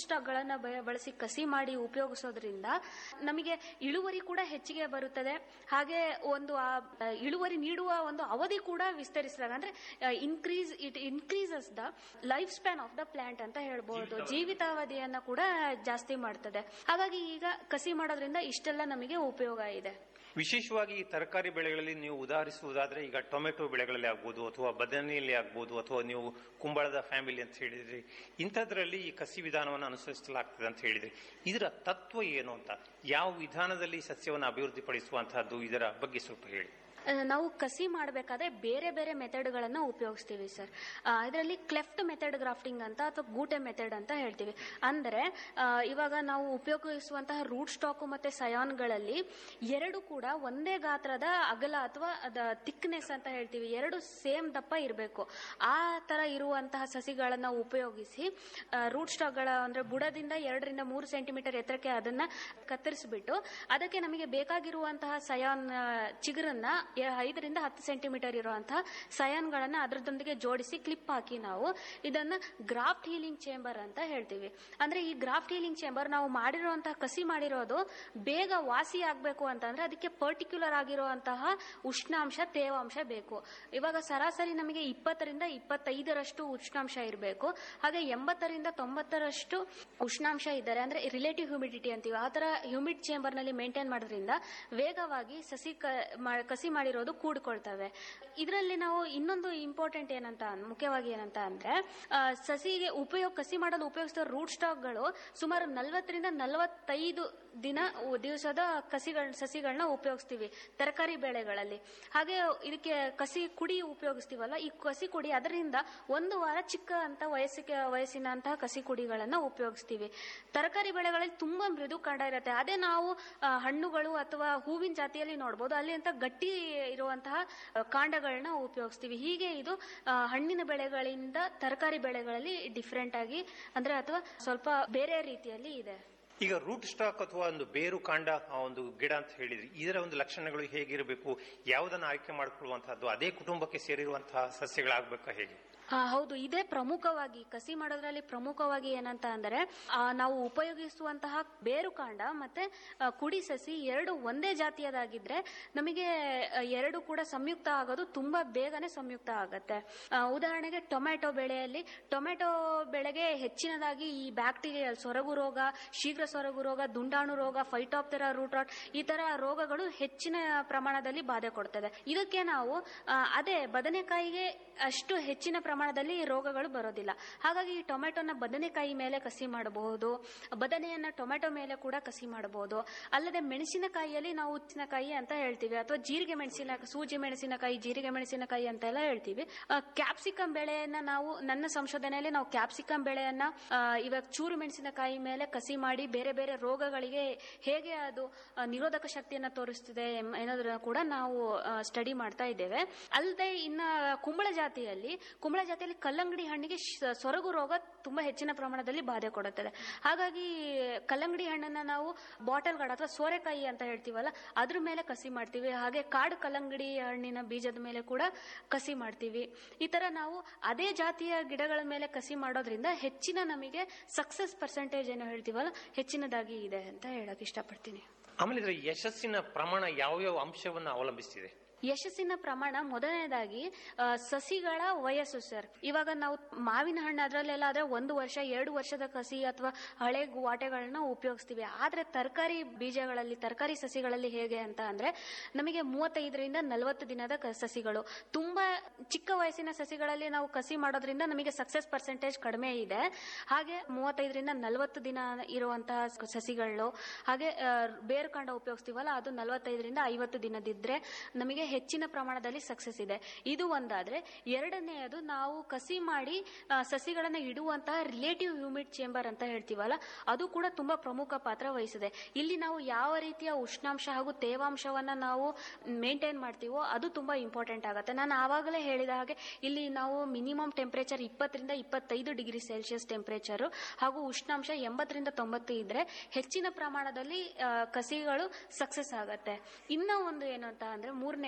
ಸ್ಟಾಕ್ ಗಳನ್ನ ಬ- ಬಳಸಿ ಕಸಿ ಮಾಡಿ ಉಪಯೋಗಿಸೋದ್ರಿಂದ ನಮಗೆ ಇಳುವರಿ ಕೂಡ ಹೆಚ್ಚಿಗೆ ಬರುತ್ತದೆ ಹಾಗೆ ಒಂದು ಆ ಆ, ಇಳುವರಿ ನೀಡುವ ಒಂದು ಅವಧಿ ಕೂಡ ವಿಸ್ತರಿಸಿದಾಗ ಅಂದ್ರೆ increase it increases the life span of the plant ಅಂತ ಹೇಳ್ಬಹುದು ಜೀವಿತಾವಧಿಯನ್ನ ಕೂಡ ಜಾಸ್ತಿ ಮಾಡ್ತದೆ ಹಾಗಾಗಿ ಈಗ ಕಸಿ ಮಾಡೋದ್ರಿಂದ ಇಷ್ಟೆಲ್ಲ ನಮಗೆ ಉಪಯೋಗ ಇದೆ ವಿಶೇಷವಾಗಿ ಈ ತರಕಾರಿ ಬೆಳೆಗಳಲ್ಲಿ ನೀವು ಉದಾಹರಿಸುವುದಾದ್ರೆ ಈಗ ಟೊಮೆಟೊ ಬೆಳೆಗಳಲ್ಲಿ ಆಗ್ಬೋದು ಅಥವಾ ಬದನೆಯಲ್ಲಿ ಆಗ್ಬೋದು ಅಥವಾ ನೀವು ಕುಂಬಳದ ಫ್ಯಾಮಿಲಿ ಅಂತ ಹೇಳಿದ್ರಿ ಇಂಥದ್ರಲ್ಲಿ ಈ ಕಸಿ ವಿಧಾನವನ್ನು ಅನುಸರಿಸಲಾಗ್ತದೆ ಅಂತ ಹೇಳಿದ್ರಿ ಇದರ ತತ್ವ ಏನು ಅಂತ ಯಾವ ವಿಧಾನದಲ್ಲಿ ಸಸ್ಯವನ್ನು ಅಭಿವೃದ್ಧಿಪಡಿಸುವಂತಹದ್ದು ಇದರ ಬಗ್ಗೆ ಸ್ವಲ್ಪ ಹೇಳಿ ಆ, ನಾವು ಕಸಿ ಮಾಡಬೇಕಾದ್ರೆ ಬೇರೆ ಬೇರೆ ಮೆಥಡ್ಗಳನ್ನ ಉಪಯೋಗಿಸ್ತೀವಿ ಸರ್ ಇದರಲ್ಲಿ ಕ್ಲೆಫ್ಟ್ ಮೆಥಡ್ ಗ್ರಾಫ್ಟಿಂಗ್ ಅಂತ ಅಥವಾ ಗೂಟೆ ಮೆಥಡ್ ಅಂತ ಹೇಳ್ತೀವಿ ಅಂದ್ರೆ ಆ, ಇವಾಗ ನಾವು ಉಪಯೋಗಿಸುವಂತಹ ರೂಟ್ ಸ್ಟಾಕ್ ಮತ್ತೆ ಸಯಾನ್ಗಳಲ್ಲಿ ಎರಡು ಕೂಡ ಒಂದೇ ಗಾತ್ರದ ಅಗಲ ಅಥವಾ ಅದ ಥಿಕ್ನೆಸ್ ಅಂತ ಹೇಳ್ತೀವಿ ಎರಡು ಸೇಮ್ ದಪ್ಪ ಇರಬೇಕು ಆ ತರ ಇರುವಂತಹ ಸಸಿಗಳನ್ನ ಉಪಯೋಗಿಸಿ ರೂಟ್ ಸ್ಟಾಕ್ಗಳ ಅಂದ್ರೆ ಬುಡದಿಂದ ಎರಡರಿಂದ ಮೂರು ಸೆಂಟಿಮೀಟರ್ ಎತ್ತರಕ್ಕೆ ಅದನ್ನ ಕತ್ತರಿಸಿಬಿಟ್ಟು ಅದಕ್ಕೆ ನಮಗೆ ಬೇಕಾಗಿರುವಂತಹ ಸಯಾನ್ ಆ, ಚಿಗುರನ್ನ ಎ- ಐದರಿಂದ ಹತ್ತು ಸೆಂಟಿಮೀಟರ್ ಇರುವಂತಹ ಸಯಾನ್ಗಳನ್ನ ಅದರದೊಂದಿಗೆ ಜೋಡಿಸಿ ಕ್ಲಿಪ್ ಹಾಕಿ ನಾವು ಇದನ್ನ ಗ್ರಾಫ್ಟ್ ಹೀಲಿಂಗ್ ಚೇಂಬರ್ ಅಂತ ಹೇಳ್ತೀವಿ ಅಂದ್ರೆ ಈ ಗ್ರಾಫ್ಟ್ ಹೀಲಿಂಗ್ ಚೇಂಬರ್ ನಾವು ಮಾಡಿರುವಂತಹ ಕಸಿ ಮಾಡಿರೋದು ಬೇಗ ವಾಸಿ ಆಗ್ಬೇಕು ಅಂತಂದ್ರೆ ಅದಕ್ಕೆ ಪರ್ಟಿಕ್ಯುಲರ್ ಆಗಿರುವಂತಹ ಉಷ್ಣಾಂಶ ತೇವಾಂಶ ಬೇಕು ಇವಾಗ ಸರಾಸರಿ ನಮಗೆ ಇಪ್ಪತ್ತರಿಂದ ಇಪ್ಪತ್ತೈದರಷ್ಟು ಉಷ್ಣಾಂಶ ಇರಬೇಕು ಹಾಗೆ ಎಂಬತ್ತರಿಂದ ತೊಂಬತ್ತರಷ್ಟು ಉಷ್ಣಾಂಶ ಇದ್ದಾರೆ ಅಂದ್ರೆ ರಿಲೇಟಿವ್ ಹ್ಯೂಮಿಡಿಟಿ ಅಂತೀವಿ ಆ ತರ ಹ್ಯೂಮಿಡ್ ಚೇಂಬರ್ ನಲ್ಲಿ ಮೇಂಟೈನ್ ಮಾಡೋದ್ರಿಂದ ವೇಗವಾಗಿ ಸಸಿ ಕ- ಮಾ- ಕಸಿ ಮಾಡಿರೋದು ಕೂಡ್ಕೊಳ್ತವೆ ಇದರಲ್ಲಿ ನಾವು ಇನ್ನೊಂದು ಇಂಪಾರ್ಟೆಂಟ್ ಏನಂತ ಅನ್- ಮುಖ್ಯವಾಗಿ ಏನಂತ ಅಂದ್ರೆ ಆ, ಸಸಿಗೆ ಉಪಯೋಗ ಕಸಿ ಮಾಡಲು ಉಪಯೋಗಿಸುವ ರೂಟ್ ಸ್ಟಾಕ್ಗಳು ಸುಮಾರು ನಲವತ್ತರಿಂದ ನಲವತ್ತೈದು ದಿನ ಉ- ದಿವಸದ ಕಸಿಗಳ ಸಸಿಗಳನ್ನ ಉಪಯೋಗಿಸ್ತೀವಿ ತರಕಾರಿ ಬೆಳೆಗಳಲ್ಲಿ ಹಾಗೆ ಇದಕ್ಕೆ ಕಸಿ ಕುಡಿ ಉಪಯೋಗಿಸ್ತೀವಲ್ಲ ಈ ಕಸಿ ಕುಡಿ ಅದರಿಂದ ಒಂದು ವಾರ ಚಿಕ್ಕ ಅಂತ ವಯಸ್ಸಿಗೆ ವಯಸ್ಸಿನಂತಹ ಕಸಿ ಕುಡಿಗಳನ್ನ ಉಪಯೋಗಿಸ್ತೀವಿ ತರಕಾರಿ ಬೆಳೆಗಳಲ್ಲಿ ತುಂಬಾ ಮೃದು ಕಾಂಡ ಇರುತ್ತೆ ಅದೇ ನಾವು ಆ, ಹಣ್ಣುಗಳು ಅಥವಾ ಹೂವಿನ ಜಾತಿಯಲ್ಲಿ ನೋಡ್ಬೋದು ಅಲ್ಲಿ ಅಂತ ಗಟ್ಟಿ ಇರುವಂತಹ ಆ, ಕಾಂಡಗಳನ್ನ ಉಪಯೋಗಿಸ್ತೀವಿ ಹೀಗೆ ಇದು ಆ, ಹಣ್ಣಿನ ಬೆಳೆಗಳಿಂದ ತರಕಾರಿ ಬೆಳೆಗಳಲ್ಲಿ ಡಿಫ್ರೆಂಟ್ ಆಗಿ ಅಂದ್ರೆ ಅಥವಾ ಸ್ವಲ್ಪ ಬೇರೆ ರೀತಿಯಲ್ಲಿ ಇದೆ ಈಗ ರೂಟ್ ಸ್ಟಾಕ್ ಅಥವಾ ಒಂದು ಬೇರು ಕಾಂಡ ಆ ಒಂದು ಗಿಡ ಅಂತ ಹೇಳಿದ್ರಿ ಇದರ ಒಂದು ಲಕ್ಷಣಗಳು ಹೇಗಿರಬೇಕು ಯಾವುದನ್ನು ಆಯ್ಕೆ ಮಾಡಿಕೊಳ್ಳುವಂತಹದ್ದು ಅದೇ ಕುಟುಂಬಕ್ಕೆ ಸೇರಿರುವಂತಹ ಸಸ್ಯಗಳಾಗಬೇಕಾ ಹೇಗೆ ಆ, ಹೌದು ಇದೇ ಪ್ರಮುಖವಾಗಿ ಕಸಿ ಮಾಡೋದ್ರಲ್ಲಿ ಪ್ರಮುಖವಾಗಿ ಏನಂತ ಅಂದ್ರೆ ಆ, ನಾವು ಉಪಯೋಗಿಸುವಂತಹ ಬೇರು ಕಾಂಡ ಮತ್ತೆ ಆ, ಕುಡಿ ಸಸಿ ಎರಡು ಒಂದೇ ಜಾತಿಯದಾಗಿದ್ರೆ ನಮಗೆ ಆ, ಎರಡು ಕೂಡ ಸಂಯುಕ್ತ ಆಗೋದು ತುಂಬಾ ಬೇಗನೆ ಸಂಯುಕ್ತ ಆಗತ್ತೆ ಆ, ಉದಾಹರಣೆಗೆ ಟೊಮ್ಯಾಟೊ ಬೆಳೆಯಲ್ಲಿ ಟೊಮ್ಯಾಟೊ ಬೆಳೆಗೆ ಹೆಚ್ಚಿನದಾಗಿ ಈ ಬ್ಯಾಕ್ಟೀರಿಯಲ್ ಸೊರಗು ರೋಗ ಶೀಘ್ರ ಸೊರಗು ರೋಗ ದುಂಡಾಣು ರೋಗ ಫೈಟಾಪ್ತೆರಾ ರೂಟ್ ರಾಟ್ ಈ ತರ ರೋಗಗಳು ಹೆಚ್ಚಿನ ಪ್ರಮಾಣದಲ್ಲಿ ಬಾಧೆ ಕೊಡ್ತದೆ ಇದಕ್ಕೆ ನಾವು ಆ, ಅದೇ ಬದನೆಕಾಯಿಗೆ ಅಷ್ಟು ಹೆಚ್ಚಿನ ಪ್ರಮಾಣದಲ್ಲಿ ರೋಗಗಳು ಬರೋದಿಲ್ಲ ಹಾಗಾಗಿ ಈ ಟೊಮೆಟೊನ ಬದನೆಕಾಯಿ ಮೇಲೆ ಕಸಿ ಮಾಡಬಹುದು ಬದನೆಯನ್ನ ಟೊಮೆಟೊ ಮೇಲೆ ಕೂಡ ಕಸಿ ಮಾಡಬಹುದು ಅಲ್ಲದೆ ಮೆಣಸಿನಕಾಯಿಯಲ್ಲಿ ನಾವು ಉಚ್ಚಿನಕಾಯಿ ಅಂತ ಹೇಳ್ತೀವಿ ಅಥವಾ ಜೀರಿಗೆ ಮೆಣಸಿನ ಸೂಜಿ ಮೆಣಸಿನಕಾಯಿ ಜೀರಿಗೆ ಮೆಣಸಿನಕಾಯಿ ಅಂತೆಲ್ಲ ಹೇಳ್ತೀವಿ ಕ್ಯಾಪ್ಸಿಕಮ್ ಬೆಳೆಯನ್ನ ನಾವು ನನ್ನ ಸಂಶೋಧನೆಯಲ್ಲಿ ನಾವು ಕ್ಯಾಪ್ಸಿಕಮ್ ಬೆಳೆಯನ್ನ ಆ, ಇವಾಗ ಚೂರು ಮೆಣಸಿನಕಾಯಿ ಮೇಲೆ ಕಸಿ ಮಾಡಿ ಬೇರೆ ಬೇರೆ ರೋಗಗಳಿಗೆ ಹೇಗೆ ಅದು ಆ, ನಿರೋಧಕ ಶಕ್ತಿಯನ್ನ ತೋರಿಸ್ತಿದೆ ಎಂ- ಅನ್ನೋದನ್ನ ಕೂಡ ನಾವು ಸ್ಟಡಿ ಮಾಡ್ತಾ ಇದ್ದೇವೆ ಅಲ್ಲದೆ ಇನ್ನ ಕುಂಬಳ ಜಾತಿಯಲ್ಲಿ ಕುಂಬಳ ಜಾತಿಯಲ್ಲಿ ಕಲ್ಲಂಗಡಿ ಹಣ್ಣಿಗೆ ಶ- ಸೊರಗು ರೋಗ ತುಂಬಾ ಹೆಚ್ಚಿನ ಪ್ರಮಾಣದಲ್ಲಿ ಬಾಧೆ ಕೊಡುತ್ತದೆ ಹಾಗಾಗಿ ಕಲ್ಲಂಗಡಿ ಹಣ್ಣನ್ನ ನಾವು ಬಾಟಲ್ಗಳ ಅಥವಾ ಸೋರೆಕಾಯಿ ಅಂತ ಹೇಳ್ತೀವಲ್ಲ ಅದ್ರ ಮೇಲೆ ಕಸಿ ಮಾಡ್ತೀವಿ ಹಾಗೆ ಕಾಡು ಕಲ್ಲಂಗಡಿ ಹಣ್ಣಿನ ಬೀಜದ ಮೇಲೆ ಕೂಡ ಕಸಿ ಮಾಡ್ತೀವಿ ಈ ತರ ನಾವು ಅದೇ ಜಾತಿಯ ಗಿಡಗಳ ಮೇಲೆ ಕಸಿ ಮಾಡೋದ್ರಿಂದ ಹೆಚ್ಚಿನ ನಮಗೆ ಸಕ್ಸಸ್ ಪರ್ಸೆಂಟೇಜ್ ಏನು ಹೇಳ್ತೀವಲ್ಲ ಹೆಚ್ಚಿನದಾಗಿ ಇದೆ ಅಂತ ಹೇಳಕ್ ಇಷ್ಟಪಡ್ತೀನಿ ಆಮೇಲೆ ಇದರ ಯಶಸ್ಸಿನ ಪ್ರಮಾಣ ಯಾವ್ಯಾವ ಅಂಶವನ್ನು ಅವಲಂಬಿಸಿದೆ ಯಶಸ್ಸಿನ ಪ್ರಮಾಣ ಮೊದಲನೇದಾಗಿ ಆ, ಸಸಿಗಳ ವಯಸ್ಸು ಸರ್ ಇವಾಗ ನಾವು ಮಾವಿನ ಹಣ್ಣು ಅದರಲ್ಲೆಲ್ಲ ಆದ್ರೆ ಒಂದು ವರ್ಷ ಎರಡು ವರ್ಷದ ಕಸಿ ಅಥವಾ ಹಳೆ ವಾಟೆಗಳನ್ನ ಉಪಯೋಗಿಸ್ತೀವಿ ಆದ್ರೆ ತರಕಾರಿ ಬೀಜಗಳಲ್ಲಿ ತರಕಾರಿ ಸಸಿಗಳಲ್ಲಿ ಹೇಗೆ ಅಂತ ಅಂದ್ರೆ ನಮಗೆ ಮೂವತ್ತೈದರಿಂದ ನಲವತ್ತು ದಿನದ ಕ- ಸಸಿಗಳು ತುಂಬಾ ಚಿಕ್ಕ ವಯಸ್ಸಿನ ಸಸಿಗಳಲ್ಲಿ ನಾವು ಕಸಿ ಮಾಡೋದ್ರಿಂದ ನಮಗೆ ಸಕ್ಸಸ್ ಪರ್ಸೆಂಟೇಜ್ ಕಡಿಮೆ ಇದೆ ಹಾಗೆ ಮೂವತ್ತೈದರಿಂದ ನಲವತ್ತು ದಿನ ಇರುವಂತಹ ಸ- ಸಸಿಗಳು ಹಾಗೆ ಆ, ಬೇರು ಕಾಂಡ ಉಪಯೋಗಿಸ್ತೀವಲ್ಲ ಅದು ನಲವತ್ತೈದರಿಂದ ಐವತ್ತು ದಿನದಿದ್ರೆ ನಮಗೆ ಹೆಚ್ಚಿನ ಪ್ರಮಾಣದಲ್ಲಿ ಸಕ್ಸಸ್ ಇದೆ ಇದು ಒಂದಾದ್ರೆ ಎರಡನೆಯದು ನಾವು ಕಸಿ ಮಾಡಿ ಆ, ಸಸಿಗಳನ್ನ ಇಡುವಂತಹ ರಿಲೇಟಿವ್ ಹ್ಯೂಮಿಡ್ ಚೇಂಬರ್ ಅಂತ ಹೇಳ್ತೀವಲ್ಲ ಅದು ಕೂಡ ತುಂಬಾ ಪ್ರಮುಖ ಪಾತ್ರ ವಹಿಸಿದೆ ಇಲ್ಲಿ ನಾವು ಯಾವ ರೀತಿಯ ಉಷ್ಣಾಂಶ ಹಾಗೂ ತೇವಾಂಶವನ್ನ ನಾವು ಮೇಂಟೈನ್ ಮಾಡ್ತೀವೋ ಅದು ತುಂಬಾ ಇಂಪಾರ್ಟೆಂಟ್ ಆಗುತ್ತೆ ನಾನು ಆವಾಗಲೇ ಹೇಳಿದ ಹಾಗೆ ಇಲ್ಲಿ ನಾವು ಮಿನಿಮಮ್ ಟೆಂಪರೇಚರ್ ಇಪ್ಪತ್ತರಿಂದ ಇಪ್ಪತ್ತೈದು ಡಿಗ್ರಿ ಸೆಲ್ಸಿಯಸ್ ಟೆಂಪರೇಚರ್ ಹಾಗೂ ಉಷ್ಣಾಂಶ ಎಂಬತ್ತರಿಂದ ತೊಂಬತ್ತು ಇದ್ರೆ ಹೆಚ್ಚಿನ ಪ್ರಮಾಣದಲ್ಲಿ ಆ, ಕಸಿಗಳು ಸಕ್ಸಸ್ ಆಗತ್ತೆ ಇನ್ನ ಒಂದು ಏನು ಅಂತ ಅಂದ್ರೆ ಮೂರನೇದಾಗಿ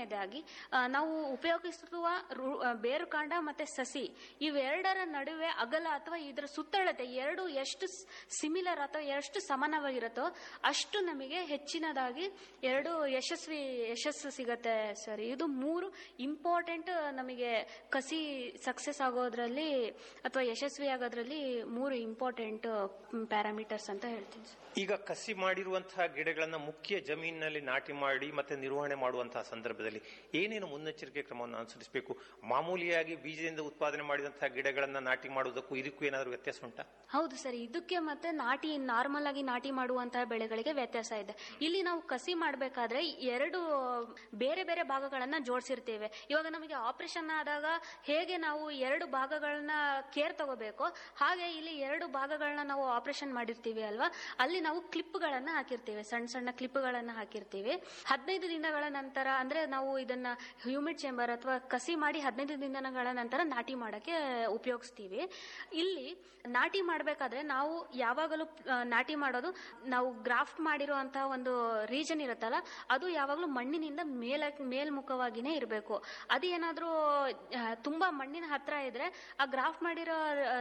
ಮೊದಲನೆಯದಾಗಿ ಆ, ನಾವು ಉಪಯೋಗಿಸುವ ರು- ಆ, ಬೇರುಕಾಂಡ ಮತ್ತೆ ಸಸಿ ಇವೆರಡರ ನಡುವೆ ಅಗಲ ಅಥವಾ ಇದರ ಸುತ್ತಳತೆ ಎರಡು ಎಷ್ಟು ಸಿಮಿಲರ್ ಅಥವಾ ಎಷ್ಟು ಸಮಾನವಾಗಿರುತ್ತೋ ಅಷ್ಟು ನಮಗೆ ಹೆಚ್ಚಿನದಾಗಿ ಎರಡು ಯಶಸ್ವಿ ಯಶಸ್ಸು ಸಿಗತ್ತೆ ಸರ್ ಇದು ಮೂರು ಇಂಪಾರ್ಟೆಂಟ್ ನಮಗೆ ಕಸಿ ಸಕ್ಸಸ್ ಆಗೋದ್ರಲ್ಲಿ ಅಥವಾ ಯಶಸ್ವಿ ಆಗೋದ್ರಲ್ಲಿ ಮೂರು ಇಂಪಾರ್ಟೆಂಟ್ ಪ್ಯಾರಾಮೀಟರ್ಸ್ ಅಂತ ಹೇಳ್ತೀನಿ ಸರ್ ಈಗ ಕಸಿ ಮಾಡಿರುವಂತಹ ಗಿಡಗಳನ್ನ ಮುಖ್ಯ ಜಮೀನಿನಲ್ಲಿ ನಾಟಿ ಮಾಡಿ ಮತ್ತೆ ನಿರ್ವಹಣೆ ಮಾಡುವಂತಹ ಸಂದರ್ಭದಲ್ಲಿ ಏನೇನು ಮುನ್ನೆಚ್ಚರಿಕೆ ಕ್ರಮವನ್ನು ಅನುಸರಿಸಬೇಕು ಮಾಮೂಲಿಯಾಗಿ ಬೀಜದಿಂದ ಉತ್ಪಾದನೆ ಮಾಡಿದಂತಹ ಗಿಡಗಳನ್ನ ನಾಟಿ ಮಾಡುವುದಕ್ಕೂ ಇದಕ್ಕೂ ಏನಾದರೂ ವ್ಯತ್ಯಾಸ ಉಂಟಾ ಹೌದು ಸರ್ ಇದಕ್ಕೆ ಮತ್ತೆ ನಾಟಿ ನಾರ್ಮಲ್ ಆಗಿ ನಾಟಿ ಮಾಡುವಂತಹ ಬೆಳೆಗಳಿಗೆ ವ್ಯತ್ಯಾಸ ಇದೆ ಇಲ್ಲಿ ನಾವು ಕಸಿ ಮಾಡಬೇಕಾದ್ರೆ ಎರಡು ಬೇರೆ ಬೇರೆ ಭಾಗಗಳನ್ನ ಜೋಡಿಸಿರ್ತೇವೆ ಇವಾಗ ನಮಗೆ ಆಪರೇಷನ್ ಆದಾಗ ಹೇಗೆ ನಾವು ಎರಡು ಭಾಗಗಳನ್ನ ಕೇರ್ ತಗೋಬೇಕು ಹಾಗೆ ಇಲ್ಲಿ ಎರಡು ಭಾಗಗಳನ್ನ ನಾವು ಆಪರೇಷನ್ ಮಾಡಿರ್ತೀವಿ ಅಲ್ವಾ ಅಲ್ಲಿ ನಾವು ಕ್ಲಿಪ್ಗಳನ್ನ ಹಾಕಿರ್ತೀವಿ ಸಣ್ಣ ಸಣ್ಣ ಕ್ಲಿಪ್ಗಳನ್ನ ಹಾಕಿರ್ತೀವಿ ಹದಿನೈದು ದಿನಗಳ ನಂತರ ಅಂದ್ರೆ ನಾವು ಇದನ್ನ ಹ್ಯೂಮಿಡ್ ಚೇಂಬರ್ ಅಥವಾ ಕಸಿ ಮಾಡಿ ಹದಿನೈದು ದಿನಗಳ ನಂತರ ನಾಟಿ ಮಾಡಕ್ಕೆ ಉಪಯೋಗಿಸ್ತೀವಿ ಇಲ್ಲಿ ನಾಟಿ ಮಾಡಬೇಕಾದ್ರೆ ನಾವು ಯಾವಾಗಲೂ ಆ, ನಾಟಿ ಮಾಡೋದು ನಾವು ಗ್ರಾಫ್ಟ್ ಮಾಡಿರುವಂತಹ ಒಂದು ರೀಜನ್ ಇರುತ್ತಲ್ಲ ಅದು ಯಾವಾಗಲೂ ಮಣ್ಣಿನಿಂದ ಮೇಲ ಮೇಲ್ಮುಖವಾಗಿನೇ ಇರಬೇಕು ಅದು ಏನಾದ್ರೂ ಆ, ತುಂಬಾ ಮಣ್ಣಿನ ಹತ್ರ ಇದ್ರೆ ಆ ಗ್ರಾಫ್ಟ್ ಮಾಡಿರೋ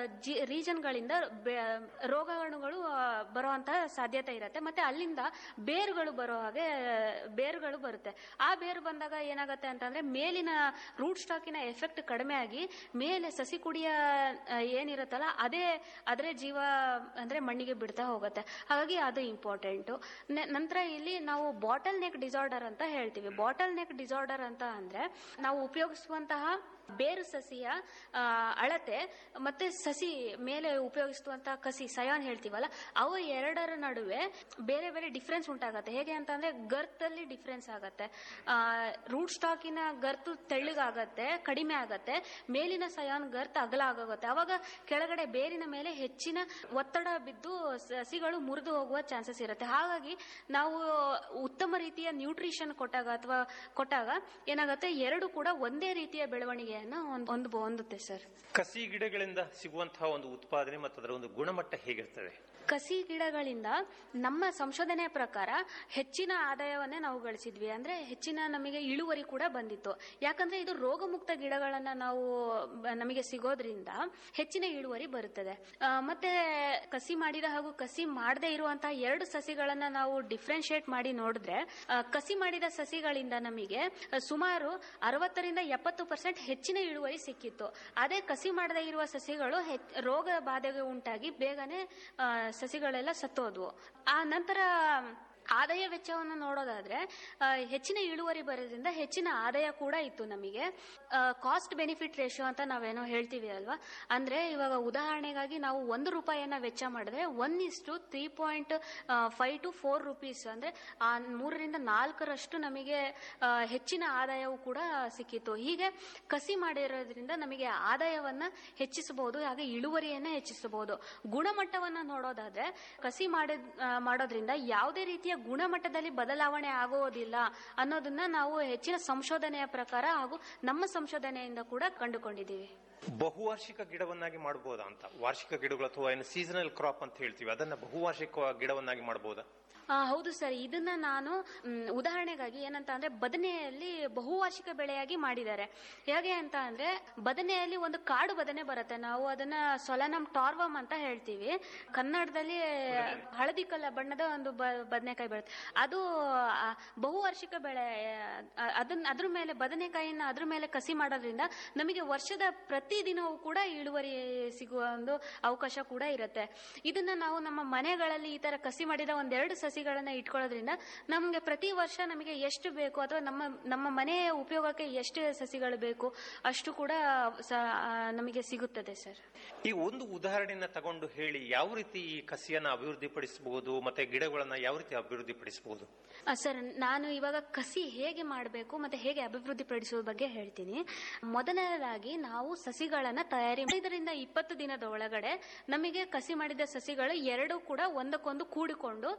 ರೀಜನ್ಗಳಿಂದ ರೋಗಾಣುಗಳು ಆ, ಬರುವಂತಹ ಸಾಧ್ಯತೆ ಇರುತ್ತೆ ಮತ್ತೆ ಅಲ್ಲಿಂದ ಬೇರುಗಳು ಬರೋ ಹಾಗೆ ಬೇರುಗಳು ಬರುತ್ತೆ ಆ ಬೇರು ಬಂದಾಗ ಏನಾಗುತ್ತೆ ಅಂತಂದ್ರೆ ಮೇಲಿನ ರೂಟ್ ಸ್ಟಾಕಿನ ಎಫೆಕ್ಟ್ ಕಡಿಮೆ ಆಗಿ ಮೇಲೆ ಸಸಿ ಕುಡಿಯ ಆ, ಏನಿರುತ್ತಲ್ಲ ಅದೇ ಅದರ ಜೀವ ಅಂದ್ರೆ ಮಣ್ಣಿಗೆ ಬಿಡ್ತಾ ಹೋಗುತ್ತೆ ಹಾಗಾಗಿ ಅದು ಇಂಪಾರ್ಟೆಂಟ್ ನಂತರ ಇಲ್ಲಿ ನಾವು ಬಾಟಲ್ ನೆಕ್ ಡಿಸಾರ್ಡರ್ ಅಂತ ಹೇಳ್ತೀವಿ ಬಾಟಲ್ ನೆಕ್ ಡಿಸಾರ್ಡರ್ ಅಂತ ಅಂದ್ರೆ ನಾವು ಉಪಯೋಗಿಸುವಂತಹ ಬೇರು ಸಸಿಯ ಆ, ಅಳತೆ ಮತ್ತೆ ಸಸಿ ಮೇಲೆ ಉಪಯೋಗಿಸುವಂತಹ ಕಸಿ ಸಯಾನ್ ಹೇಳ್ತೀವಲ್ಲ ಅವು ಎರಡರ ನಡುವೆ ಬೇರೆ ಬೇರೆ ಡಿಫ್ರೆನ್ಸ್ ಉಂಟಾಗತ್ತೆ ಹೇಗೆ ಅಂತಂದ್ರೆ ಗರ್ತಲ್ಲಿ ಡಿಫ್ರೆನ್ಸ್ ಆಗತ್ತೆ ರೂಟ್ ಸ್ಟಾಕಿನ ಗರ್ತು ತೆಳ್ಳಗಾಗತ್ತೆ ಕಡಿಮೆ ಆಗತ್ತೆ ಮೇಲಿನ ಸಯಾನ್ ಗರ್ತ್ ಅಗಲ ಆಗೋಗುತ್ತೆ ಅವಾಗ ಕೆಳಗಡೆ ಬೇರಿನ ಮೇಲೆ ಹೆಚ್ಚಿನ ಒತ್ತಡ ಬಿದ್ದು ಸಸಿಗಳು ಮುರಿದು ಹೋಗುವ ಚಾನ್ಸಸ್ ಇರುತ್ತೆ ಹಾಗಾಗಿ ನಾವು ಉತ್ತಮ ರೀತಿಯ ನ್ಯೂಟ್ರಿಷನ್ ಕೊಟ್ಟಾಗ ಅಥವಾ ಕೊಟ್ಟಾಗ ಏನಾಗುತ್ತೆ ಎರಡು ಕೂಡ ಒಂದೇ ರೀತಿಯ ಬೆಳವಣಿಗೆಯನ್ನ ಹೊಂದ್- ಹೊಂದ್ ಹೊಂದುತ್ತೆ ಸರ್ ಕಸಿ ಗಿಡಗಳಿಂದ ಸಿಗುವಂತಹ ಒಂದು ಉತ್ಪಾದನೆ ಮತ್ತು ಅದರ ಒಂದು ಗುಣಮಟ್ಟ ಹೇಗಿರ್ತದೆ ಕಸಿ ಗಿಡಗಳಿಂದ ನಮ್ಮ ಸಂಶೋಧನೆ ಪ್ರಕಾರ ಹೆಚ್ಚಿನ ಆದಾಯವನ್ನೇ ನಾವು ಗಳಿಸಿದ್ವಿ ಅಂದ್ರೆ ಹೆಚ್ಚಿನ ನಮಗೆ ಇಳುವರಿ ಕೂಡ ಬಂದಿತ್ತು ಯಾಕಂದ್ರೆ ಇದು ರೋಗಮುಕ್ತ ಗಿಡಗಳನ್ನ ನಾವು ಬ- ನಮಗೆ ಸಿಗೋದ್ರಿಂದ ಹೆಚ್ಚಿನ ಇಳುವರಿ ಬರುತ್ತದೆ ಆ, ಮತ್ತೆ ಕಸಿ ಮಾಡಿದ ಹಾಗೂ ಕಸಿ ಮಾಡದೇ ಇರುವಂತಹ ಎರಡು ಸಸಿಗಳನ್ನ ನಾವು ಡಿಫ್ರೆನ್ಶಿಯೇಟ್ ಮಾಡಿ ನೋಡಿದ್ರೆ ಆ, ಕಸಿ ಮಾಡಿದ ಸಸಿಗಳಿಂದ ನಮಗೆ ಆ, ಸುಮಾರು ಅರವತ್ತರಿಂದ ಎಪ್ಪತ್ತು ಪರ್ಸೆಂಟ್ ಹೆಚ್ಚಿನ ಇಳುವರಿ ಸಿಕ್ಕಿತ್ತು ಅದೇ ಕಸಿ ಮಾಡದೇ ಇರುವ ಸಸಿಗಳು ಹೆಚ್- ರೋಗ ಬಾಧೆಗೆ ಉಂಟಾಗಿ ಬೇಗನೆ ಆ, ಸಸಿಗಳೆಲ್ಲ ಸತ್ತೋದ್ವು ಆ ನಂತರ ಆದಾಯ ವೆಚ್ಚವನ್ನು ನೋಡೋದಾದ್ರೆ ಆ, ಹೆಚ್ಚಿನ ಇಳುವರಿ ಬರೋದ್ರಿಂದ ಹೆಚ್ಚಿನ ಆದಾಯ ಕೂಡ ಇತ್ತು ನಮಗೆ ಕಾಸ್ಟ್ ಬೆನಿಫಿಟ್ ರೇಷಿಯೋ ಅಂತ ನಾವೇನೋ ಹೇಳ್ತೀವಿ ಅಲ್ವಾ ಅಂದ್ರೆ ಇವಾಗ ಉದಾಹರಣೆಗಾಗಿ ನಾವು ಒಂದು ರೂಪಾಯಿಯನ್ನ ವೆಚ್ಚ ಮಾಡಿದ್ರೆ one is to three point five to four rupees ಅಂದ್ರೆ ಆ ಮೂರರಿಂದ ನಾಲ್ಕರಷ್ಟು ನಮಗೆ ಆ, ಹೆಚ್ಚಿನ ಆದಾಯವು ಕೂಡ ಸಿಕ್ಕಿತ್ತು ಹೀಗೆ ಕಸಿ ಮಾಡಿರೋದ್ರಿಂದ ನಮಗೆ ಆದಾಯವನ್ನ ಹೆಚ್ಚಿಸಬಹುದು ಹಾಗೆ ಇಳುವರಿಯನ್ನ ಹೆಚ್ಚಿಸಬಹುದು ಗುಣಮಟ್ಟವನ್ನ ನೋಡೋದಾದ್ರೆ ಕಸಿ ಮಾಡಿದ್ ಆ, ಮಾಡೋದ್ರಿಂದ ಯಾವುದೇ ರೀತಿಯ ಗುಣಮಟ್ಟದಲ್ಲಿ ಬದಲಾವಣೆ ಆಗೋದಿಲ್ಲ ಅನ್ನೋದನ್ನ ನಾವು ಹೆಚ್ಚಿನ ಸಂಶೋಧನೆಯ ಪ್ರಕಾರ ಹಾಗೂ ನಮ್ಮ ಸಂಶೋಧನೆಯಿಂದ ಕೂಡ ಕಂಡುಕೊಂಡಿದ್ದೀವಿ ಬಹುವಾರ್ಷಿಕ ಗಿಡವನ್ನಾಗಿ ಮಾಡಬಹುದಾ ಅಂತ ವಾರ್ಷಿಕ ಗಿಡಗಳು ಅಥವಾ ಏನು ಸೀಸನಲ್ ಕ್ರಾಪ್ ಅಂತ ಹೇಳ್ತೀವಿ ಅದನ್ನ ಬಹುವಾರ್ಷಿಕ ಗಿಡವನ್ನಾಗಿ ಮಾಡಬಹುದಾ ಆ, ಹೌದು ಸರ್ ಇದನ್ನ ನಾನು ಮ್, ಉದಾಹರಣೆಗಾಗಿ ಏನಂತ ಅಂದ್ರೆ ಬದನೆಯಲ್ಲಿ ಬಹುವಾರ್ಷಿಕ ಬೆಳೆಯಾಗಿ ಮಾಡಿದ್ದಾರೆ ಹೇಗೆ ಅಂತ ಅಂದ್ರೆ ಬದನೆಯಲ್ಲಿ ಒಂದು ಕಾಡು ಬದನೆ ಬರುತ್ತೆ ನಾವು ಅದನ್ನ ಸೊಲನಮ್ ಟಾರ್ವಮ್ ಅಂತ ಹೇಳ್ತೀವಿ ಕನ್ನಡದಲ್ಲಿ ಹಳದಿ ಕಲ್ಲ ಬಣ್ಣದ ಒಂದು ಬ- ಬದನೆಕಾಯಿ ಬರುತ್ತೆ ಅದು ಆ, ಬಹುವಾರ್ಷಿಕ ಬೆಳೆ ಆ, ಅದನ್ನ ಅದ್ರ ಮೇಲೆ ಬದನೆಕಾಯಿನ ಅದ್ರ ಮೇಲೆ ಕಸಿ ಮಾಡೋದ್ರಿಂದ ನಮಗೆ ವರ್ಷದ ಪ್ರತಿ ದಿನವೂ ಕೂಡ ಇಳುವರಿ ಸಿಗುವ ಒಂದು ಅವಕಾಶ ಕೂಡ ಇರುತ್ತೆ ಇದನ್ನ ನಾವು ನಮ್ಮ ಮನೆಗಳಲ್ಲಿ ಈ ತರ ಕಸಿ ಮಾಡಿದ ಒಂದೆರಡು ಸಸಿಗಳನ್ನ ಇಟ್ಕೊಳ್ಳೋದ್ರಿಂದ ನಮ್ಗೆ ಪ್ರತಿ ವರ್ಷ ನಮಗೆ ಎಷ್ಟು ಬೇಕು ಅಥವಾ ನಮ್ಮ ನಮ್ಮ ಮನೆಯ ಉಪಯೋಗಕ್ಕೆ ಎಷ್ಟು ಸಸಿಗಳು ಬೇಕು ಅಷ್ಟು ಕೂಡ ಸ- ಆ, ನಮಗೆ ಸಿಗುತ್ತದೆ ಸರ್ ಈ ಒಂದು ಉದಾಹರಣೆಯನ್ನ ತಗೊಂಡು ಹೇಳಿ ಯಾವ ರೀತಿ ಈ ಕಸಿಯನ್ನ ಅಭಿವೃದ್ಧಿಪಡಿಸಬಹುದು ಮತ್ತೆ ಗಿಡಗಳನ್ನ ಯಾವ ರೀತಿ ಅಭಿವೃದ್ಧಿಪಡಿಸಬಹುದು ಆ, ಸರ್ ನಾನು ಇವಾಗ ಕಸಿ ಹೇಗೆ ಮಾಡಬೇಕು ಮತ್ತೆ ಹೇಗೆ ಅಭಿವೃದ್ಧಿ ಪಡಿಸುವ ಬಗ್ಗೆ ಹೇಳ್ತೀನಿ ಮೊದಲನೇದಾಗಿ ನಾವು ಸಸಿಗಳನ್ನ ತಯಾರಿ ಐದರಿಂದ ಇಪ್ಪತ್ತು ದಿನದ ಒಳಗಡೆ ನಮಗೆ ಕಸಿ ಮಾಡಿದ ಸಸಿಗಳು ಎರಡು ಕೂಡ ಒಂದಕ್ಕೊಂದು ಕೂಡಿಕೊಂಡು ಹೊಸ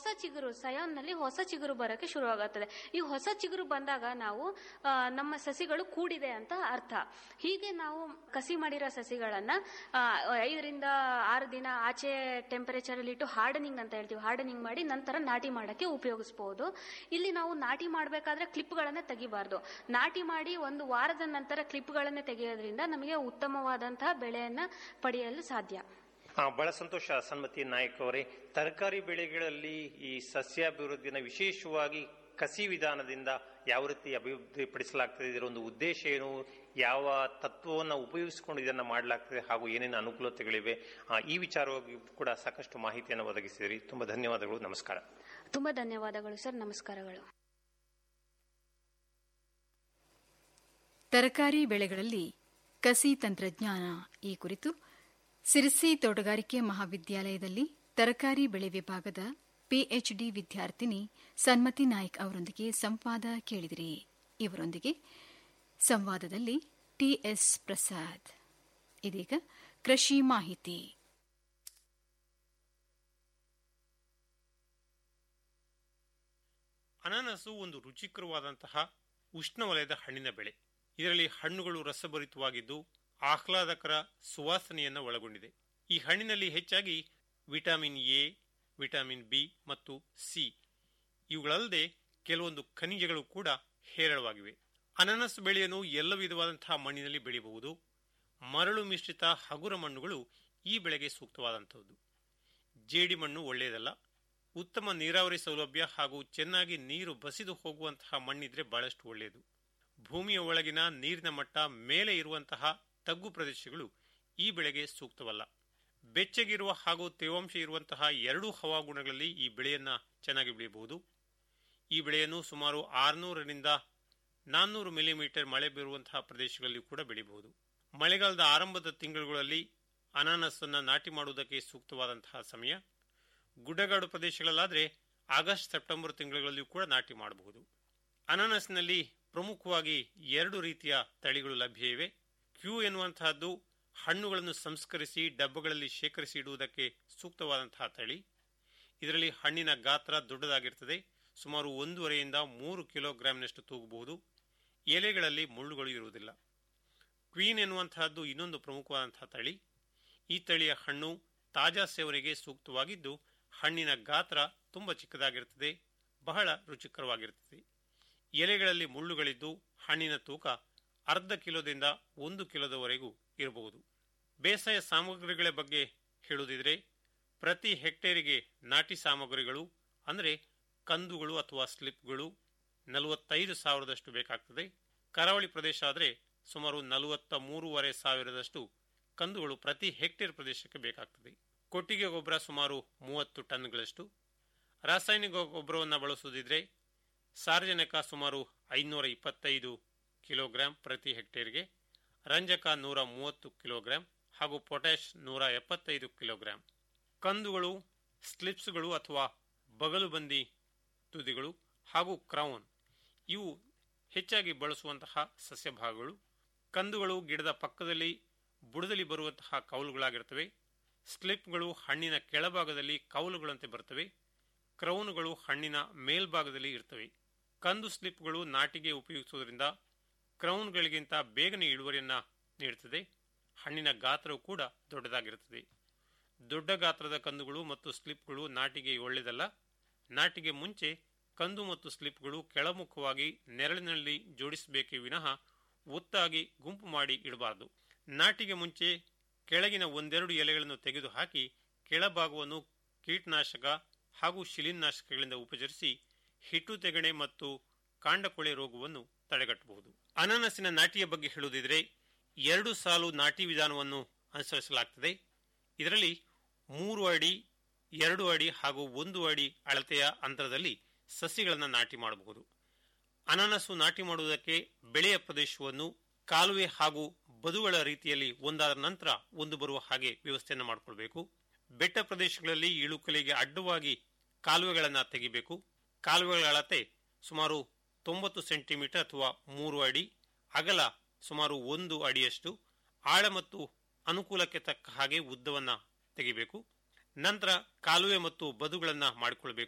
ಚಿಗುರು ಸಯಾನ್ ನಲ್ಲಿ ಹೊಸ ಚಿಗುರು ಬರಕ್ಕೆ ಶುರುವಾಗುತ್ತದೆ ಈ ಹೊಸ ಚಿಗುರು ಬಂದಾಗ ನಾವು ಆ, ನಮ್ಮ ಸಸಿಗಳು ಕೂಡಿದೆ ಅಂತ ಅರ್ಥ ಹೀಗೆ ನಾವು ಕಸಿ ಮಾಡಿರೋ ಸಸಿಗಳನ್ನ ಆ, ಐದರಿಂದ ಆರು ದಿನ ಆಚೆ ಟೆಂಪರೇಚರ್ ಅಲ್ಲಿ ಇಟ್ಟು ಹಾರ್ಡನಿಂಗ್ ಅಂತ ಹೇಳ್ತೀವಿ ಹಾರ್ಡನಿಂಗ್ ಮಾಡಿ ನಂತರ ನಾಟಿ ಮಾಡಕ್ಕೆ ಉಪಯೋಗಿಸಬಹುದು ಇಲ್ಲಿ ನಾವು ನಾಟಿ ಮಾಡಬೇಕಾದ್ರೆ ಕ್ಲಿಪ್ಗಳನ್ನ ತೆಗಿಬಾರ್ದು ನಾಟಿ ಮಾಡಿ ಒಂದು ವಾರದ ನಂತರ ಕ್ಲಿಪ್ಗಳನ್ನ ತೆಗೆಯೋದ್ರಿಂದ ನಮಗೆ ಉತ್ತಮವಾದಂತಹ ಬೆಳೆಯನ್ನ ಪಡೆಯಲು ಸಾಧ್ಯ ಆ, ಬಹಳ ಸಂತೋಷ ಸನ್ಮತಿ ನಾಯಕ್ ಅವರೇ ತರಕಾರಿ ಬೆಳೆಗಳಲ್ಲಿ ಈ ಸಸ್ಯಾಭಿವೃದ್ಧಿನ ವಿಶೇಷವಾಗಿ ಕಸಿ ವಿಧಾನದಿಂದ ಯಾವ ರೀತಿ ಅಭಿವೃದ್ಧಿಪಡಿಸಲಾಗ್ತದೆ ಇದರ ಒಂದು ಉದ್ದೇಶ ಏನು ಯಾವ ತತ್ವವನ್ನು ಉಪಯೋಗಿಸಿಕೊಂಡು ಇದನ್ನು ಮಾಡಲಾಗ್ತದೆ ಹಾಗೂ ಏನೇನು ಅನುಕೂಲತೆಗಳಿವೆ ಆ, ಈ ವಿಚಾರವಾಗಿ ಕೂಡ ಸಾಕಷ್ಟು ಮಾಹಿತಿಯನ್ನು ಒದಗಿಸಿದಿರಿ ತುಂಬಾ ಧನ್ಯವಾದಗಳು ನಮಸ್ಕಾರ ತುಂಬಾ ಧನ್ಯವಾದಗಳು ಸರ್ ನಮಸ್ಕಾರಗಳು ತರಕಾರಿ ಬೆಳೆಗಳಲ್ಲಿ ಕಸಿ ತಂತ್ರಜ್ಞಾನ ಈ ಕುರಿತು ಸಿರ್ಸಿ ತೋಟಗಾರಿಕೆ ಮಹಾವಿದ್ಯಾಲಯದಲ್ಲಿ ತರಕಾರಿ ಬೆಳೆ ವಿಭಾಗದ ಪಿಎಚ್ಡಿ ವಿದ್ಯಾರ್ಥಿನಿ ಸನ್ಮತಿ ನಾಯ್ಕ್ ಅವರೊಂದಿಗೆ ಸಂವಾದ ಕೇಳಿದಿರಿ ಇವರೊಂದಿಗೆ ಸಂವಾದದಲ್ಲಿ ಟಿಎಸ್ ಪ್ರಸಾದ್ ಇದೀಗ ಕೃಷಿ ಮಾಹಿತಿ ಅನಾನಸು ಒಂದು ರುಚಿಕರವಾದಂತಹ ಉಷ್ಣವಲಯದ ಹಣ್ಣಿನ ಬೆಳೆ ಇದರಲ್ಲಿ ಹಣ್ಣುಗಳು ರಸಭರಿತವಾಗಿದ್ದು ಆಹ್ಲಾದಕರ ಸುವಾಸನೆಯನ್ನು ಒಳಗೊಂಡಿದೆ ಈ ಹಣ್ಣಿನಲ್ಲಿ ಹೆಚ್ಚಾಗಿ ವಿಟಮಿನ್ ಎ ವಿಟಮಿನ್ ಬಿ ಮತ್ತು ಸಿ ಇವುಗಳಲ್ಲದೆ ಕೆಲವೊಂದು ಖನಿಜಗಳು ಕೂಡ ಹೇರಳವಾಗಿವೆ ಅನಾನಸ್ ಬೆಳೆಯನ್ನು ಎಲ್ಲ ವಿಧವಾದಂತಹ ಮಣ್ಣಿನಲ್ಲಿ ಬೆಳೆಯಬಹುದು ಮರಳು ಮಿಶ್ರಿತ ಹಗುರ ಮಣ್ಣುಗಳು ಈ ಬೆಳೆಗೆ ಸೂಕ್ತವಾದಂಥದ್ದು ಜೇಡಿ ಮಣ್ಣು ಒಳ್ಳೆಯದಲ್ಲ ಉತ್ತಮ ನೀರಾವರಿ ಸೌಲಭ್ಯ ಹಾಗೂ ಚೆನ್ನಾಗಿ ನೀರು ಬಸಿದು ಹೋಗುವಂತಹ ಮಣ್ಣಿದ್ರೆ ಬಹಳಷ್ಟು ಒಳ್ಳೆಯದು ಭೂಮಿಯ ಒಳಗಿನ ನೀರಿನ ಮಟ್ಟ ಮೇಲೆ ಇರುವಂತಹ ತಗ್ಗು ಪ್ರದೇಶಗಳು ಈ ಬೆಳೆಗೆ ಸೂಕ್ತವಲ್ಲ ಬೆಚ್ಚಗಿರುವ ಹಾಗೂ ತೇವಾಂಶ ಇರುವಂತಹ ಎರಡೂ ಹವಾಗುಣಗಳಲ್ಲಿ ಈ ಬೆಳೆಯನ್ನ ಚೆನ್ನಾಗಿ ಬೆಳೆಯಬಹುದು ಈ ಬೆಳೆಯನ್ನು ಸುಮಾರು ಆರುನೂರರಿಂದ ನಾನ್ನೂರು ಮಿಲಿಮೀಟರ್ ಮಳೆ ಬೀರುವಂತಹ ಪ್ರದೇಶಗಳಲ್ಲಿ ಕೂಡ ಬೆಳೆಯಬಹುದು ಮಳೆಗಾಲದ ಆರಂಭದ ತಿಂಗಳುಗಳಲ್ಲಿ ಅನಾನಸ್ ಅನ್ನ ನಾಟಿ ಮಾಡುವುದಕ್ಕೆ ಸೂಕ್ತವಾದಂತಹ ಸಮಯ ಗುಡ್ಡಗಾಡು ಪ್ರದೇಶಗಳಲ್ಲಾದರೆ ಆಗಸ್ಟ್ ಸೆಪ್ಟೆಂಬರ್ ತಿಂಗಳುಗಳಲ್ಲಿಯೂ ಕೂಡ ನಾಟಿ ಮಾಡಬಹುದು ಅನಾನಸ್ನಲ್ಲಿ ಪ್ರಮುಖವಾಗಿ ಎರಡು ರೀತಿಯ ತಳಿಗಳು ಲಭ್ಯ ಇವೆ ಕ್ಯೂ ಎನ್ನುವಂತಹದ್ದು ಹಣ್ಣುಗಳನ್ನು ಸಂಸ್ಕರಿಸಿ ಡಬ್ಬಗಳಲ್ಲಿ ಶೇಖರಿಸಿ ಇಡುವುದಕ್ಕೆ ಸೂಕ್ತವಾದಂತಹ ತಳಿ ಇದರಲ್ಲಿ ಹಣ್ಣಿನ ಗಾತ್ರ ದೊಡ್ಡದಾಗಿರ್ತದೆ ಸುಮಾರು ಒಂದೂವರೆಯಿಂದ ಮೂರು ಕಿಲೋಗ್ರಾಂನಷ್ಟು ತೂಗಬಹುದು ಎಲೆಗಳಲ್ಲಿ ಮುಳ್ಳುಗಳು ಇರುವುದಿಲ್ಲ ಕ್ವೀನ್ ಎನ್ನುವಂತಹದ್ದು ಇನ್ನೊಂದು ಪ್ರಮುಖವಾದಂತಹ ತಳಿ ಈ ತಳಿಯ ಹಣ್ಣು ತಾಜಾ ಸೇವನೆಗೆ ಸೂಕ್ತವಾಗಿದ್ದು ಹಣ್ಣಿನ ಗಾತ್ರ ತುಂಬ ಚಿಕ್ಕದಾಗಿರುತ್ತದೆ ಬಹಳ ರುಚಿಕರವಾಗಿರುತ್ತದೆ ಎಲೆಗಳಲ್ಲಿ ಮುಳ್ಳುಗಳಿದ್ದು ಹಣ್ಣಿನ ತೂಕ ಅರ್ಧ ಕಿಲೋದಿಂದ ಒಂದು ಕಿಲೋದವರೆಗೂ ಇರಬಹುದು ಬೇಸಾಯ ಸಾಮಗ್ರಿಗಳ ಬಗ್ಗೆ ಹೇಳುವುದಿದ್ರೆ ಪ್ರತಿ ಹೆಕ್ಟೇರಿಗೆ ನಾಟಿ ಸಾಮಗ್ರಿಗಳು ಅಂದರೆ ಕಂದುಗಳು ಅಥವಾ ಸ್ಲಿಪ್ಗಳು ನಲವತ್ತೈದು ಸಾವಿರದಷ್ಟು ಬೇಕಾಗ್ತದೆ ಕರಾವಳಿ ಪ್ರದೇಶ ಆದರೆ ಸುಮಾರು ನಲವತ್ತ ಮೂರುವರೆ ಸಾವಿರದಷ್ಟು ಕಂದುಗಳು ಪ್ರತಿ ಹೆಕ್ಟೇರ್ ಪ್ರದೇಶಕ್ಕೆ ಬೇಕಾಗ್ತದೆ ಕೊಟ್ಟಿಗೆ ಗೊಬ್ಬರ ಸುಮಾರು ಮೂವತ್ತು ಟನ್ಗಳಷ್ಟು ರಾಸಾಯನಿಕ ಗೊಬ್ಬರವನ್ನು ಬಳಸುವುದಿದ್ರೆ ಸಾರ್ವಜನಿಕ ಸುಮಾರು ಐನೂರ ಇಪ್ಪತ್ತೈದು ಕಿಲೋಗ್ರಾಂ ಪ್ರತಿ ಹೆಕ್ಟೇರ್ಗೆ ರಂಜಕ ನೂರ ಮೂವತ್ತು ಕಿಲೋಗ್ರಾಂ ಹಾಗೂ ಪೊಟ್ಯಾಶ್ ನೂರ ಎಪ್ಪತ್ತೈದು ಕಿಲೋಗ್ರಾಂ ಕಂದುಗಳು ಸ್ಲಿಪ್ಸ್ಗಳು ಅಥವಾ ಬಗಲುಬಂದಿ ತುದಿಗಳು ಹಾಗೂ ಕ್ರೌನ್ ಇವು ಹೆಚ್ಚಾಗಿ ಬಳಸುವಂತಹ ಸಸ್ಯ ಭಾಗಗಳು ಕಂದುಗಳು ಗಿಡದ ಪಕ್ಕದಲ್ಲಿ ಬುಡದಲ್ಲಿ ಬರುವಂತಹ ಕೌಲುಗಳಾಗಿರ್ತವೆ ಸ್ಲಿಪ್ಗಳು ಹಣ್ಣಿನ ಕೆಳಭಾಗದಲ್ಲಿ ಕೌಲುಗಳಂತೆ ಬರ್ತವೆ ಕ್ರೌನುಗಳು ಹಣ್ಣಿನ ಮೇಲ್ಭಾಗದಲ್ಲಿ ಇರ್ತವೆ ಕಂದು ಸ್ಲಿಪ್ಗಳು ನಾಟಿಗೆ ಉಪಯೋಗಿಸುವುದರಿಂದ ಕ್ರೌನ್ಗಳಿಗಿಂತ ಬೇಗನೆ ಇಳುವರಿಯನ್ನ ನೀಡುತ್ತದೆ ಹಣ್ಣಿನ ಗಾತ್ರವು ಕೂಡ ದೊಡ್ಡದಾಗಿರುತ್ತದೆ ದೊಡ್ಡ ಗಾತ್ರದ ಕಂದುಗಳು ಮತ್ತು ಸ್ಲಿಪ್ಗಳು ನಾಟಿಗೆ ಒಳ್ಳೆಯದಲ್ಲ ನಾಟಿಗೆ ಮುಂಚೆ ಕಂದು ಮತ್ತು ಸ್ಲಿಪ್ಗಳು ಕೆಳಮುಖವಾಗಿ ನೆರಳಿನಲ್ಲಿ ಜೋಡಿಸಬೇಕೇ ವಿನಃ ಒತ್ತಾಗಿ ಗುಂಪು ಮಾಡಿ ಇಡಬಾರದು ನಾಟಿಗೆ ಮುಂಚೆ ಕೆಳಗಿನ ಒಂದೆರಡು ಎಲೆಗಳನ್ನು ತೆಗೆದುಹಾಕಿ ಕೆಳಭಾಗವನ್ನು ಕೀಟನಾಶಕ ಹಾಗೂ ಶಿಲೀನಾಶಕಗಳಿಂದ ಉಪಚರಿಸಿ ಹಿಟ್ಟು ತೆಗಣೆ ಮತ್ತು ಕಾಂಡಕೊಳೆ ರೋಗವನ್ನು ತಡೆಗಟ್ಟಬಹುದು ಅನಾನಸಿನ ನಾಟಿಯ ಬಗ್ಗೆ ಹೇಳುವುದಿದ್ರೆ ಎರಡು ಸಾಲು ನಾಟಿ ವಿಧಾನವನ್ನು ಅನುಸರಿಸಲಾಗುತ್ತದೆ ಇದರಲ್ಲಿ ಮೂರು ಅಡಿ ಎರಡು ಅಡಿ ಹಾಗೂ ಒಂದು ಅಡಿ ಅಳತೆಯ ಅಂತರದಲ್ಲಿ ಸಸಿಗಳನ್ನು ನಾಟಿ ಮಾಡಬಹುದು ಅನಾನಸು ನಾಟಿ ಮಾಡುವುದಕ್ಕೆ ಬೆಳೆಯ ಪ್ರದೇಶವನ್ನು ಕಾಲುವೆ ಹಾಗೂ ಬದುಗಳ ರೀತಿಯಲ್ಲಿ ಒಂದಾದ ನಂತರ ಒಂದು ಬರುವ ಹಾಗೆ ವ್ಯವಸ್ಥೆಯನ್ನು ಮಾಡಿಕೊಳ್ಬೇಕು ಬೆಟ್ಟ ಪ್ರದೇಶಗಳಲ್ಲಿ ಇಳುಕಲಿಗೆ ಅಡ್ಡವಾಗಿ ಕಾಲುವೆಗಳನ್ನು ತೆಗಿಬೇಕು ಕಾಲುವೆಗಳ ಅಳತೆ ಸುಮಾರು ತೊಂಬತ್ತು ಸೆಂಟಿಮೀಟರ್ ಅಥವಾ ಮೂರು ಅಡಿ ಅಗಲ ಸುಮಾರು ಒಂದು ಅಡಿಯಷ್ಟು ಆಳ ಮತ್ತು ಅನುಕೂಲಕ್ಕೆ ತಕ್ಕ ಹಾಗೆ ಉದ್ದವನ್ನ ತೆಗಿಬೇಕು ನಂತರ ಕಾಲುವೆ ಮತ್ತು ಬದುಗಳನ್ನ ಮಾಡಿಕೊಳ್ಬೇಕು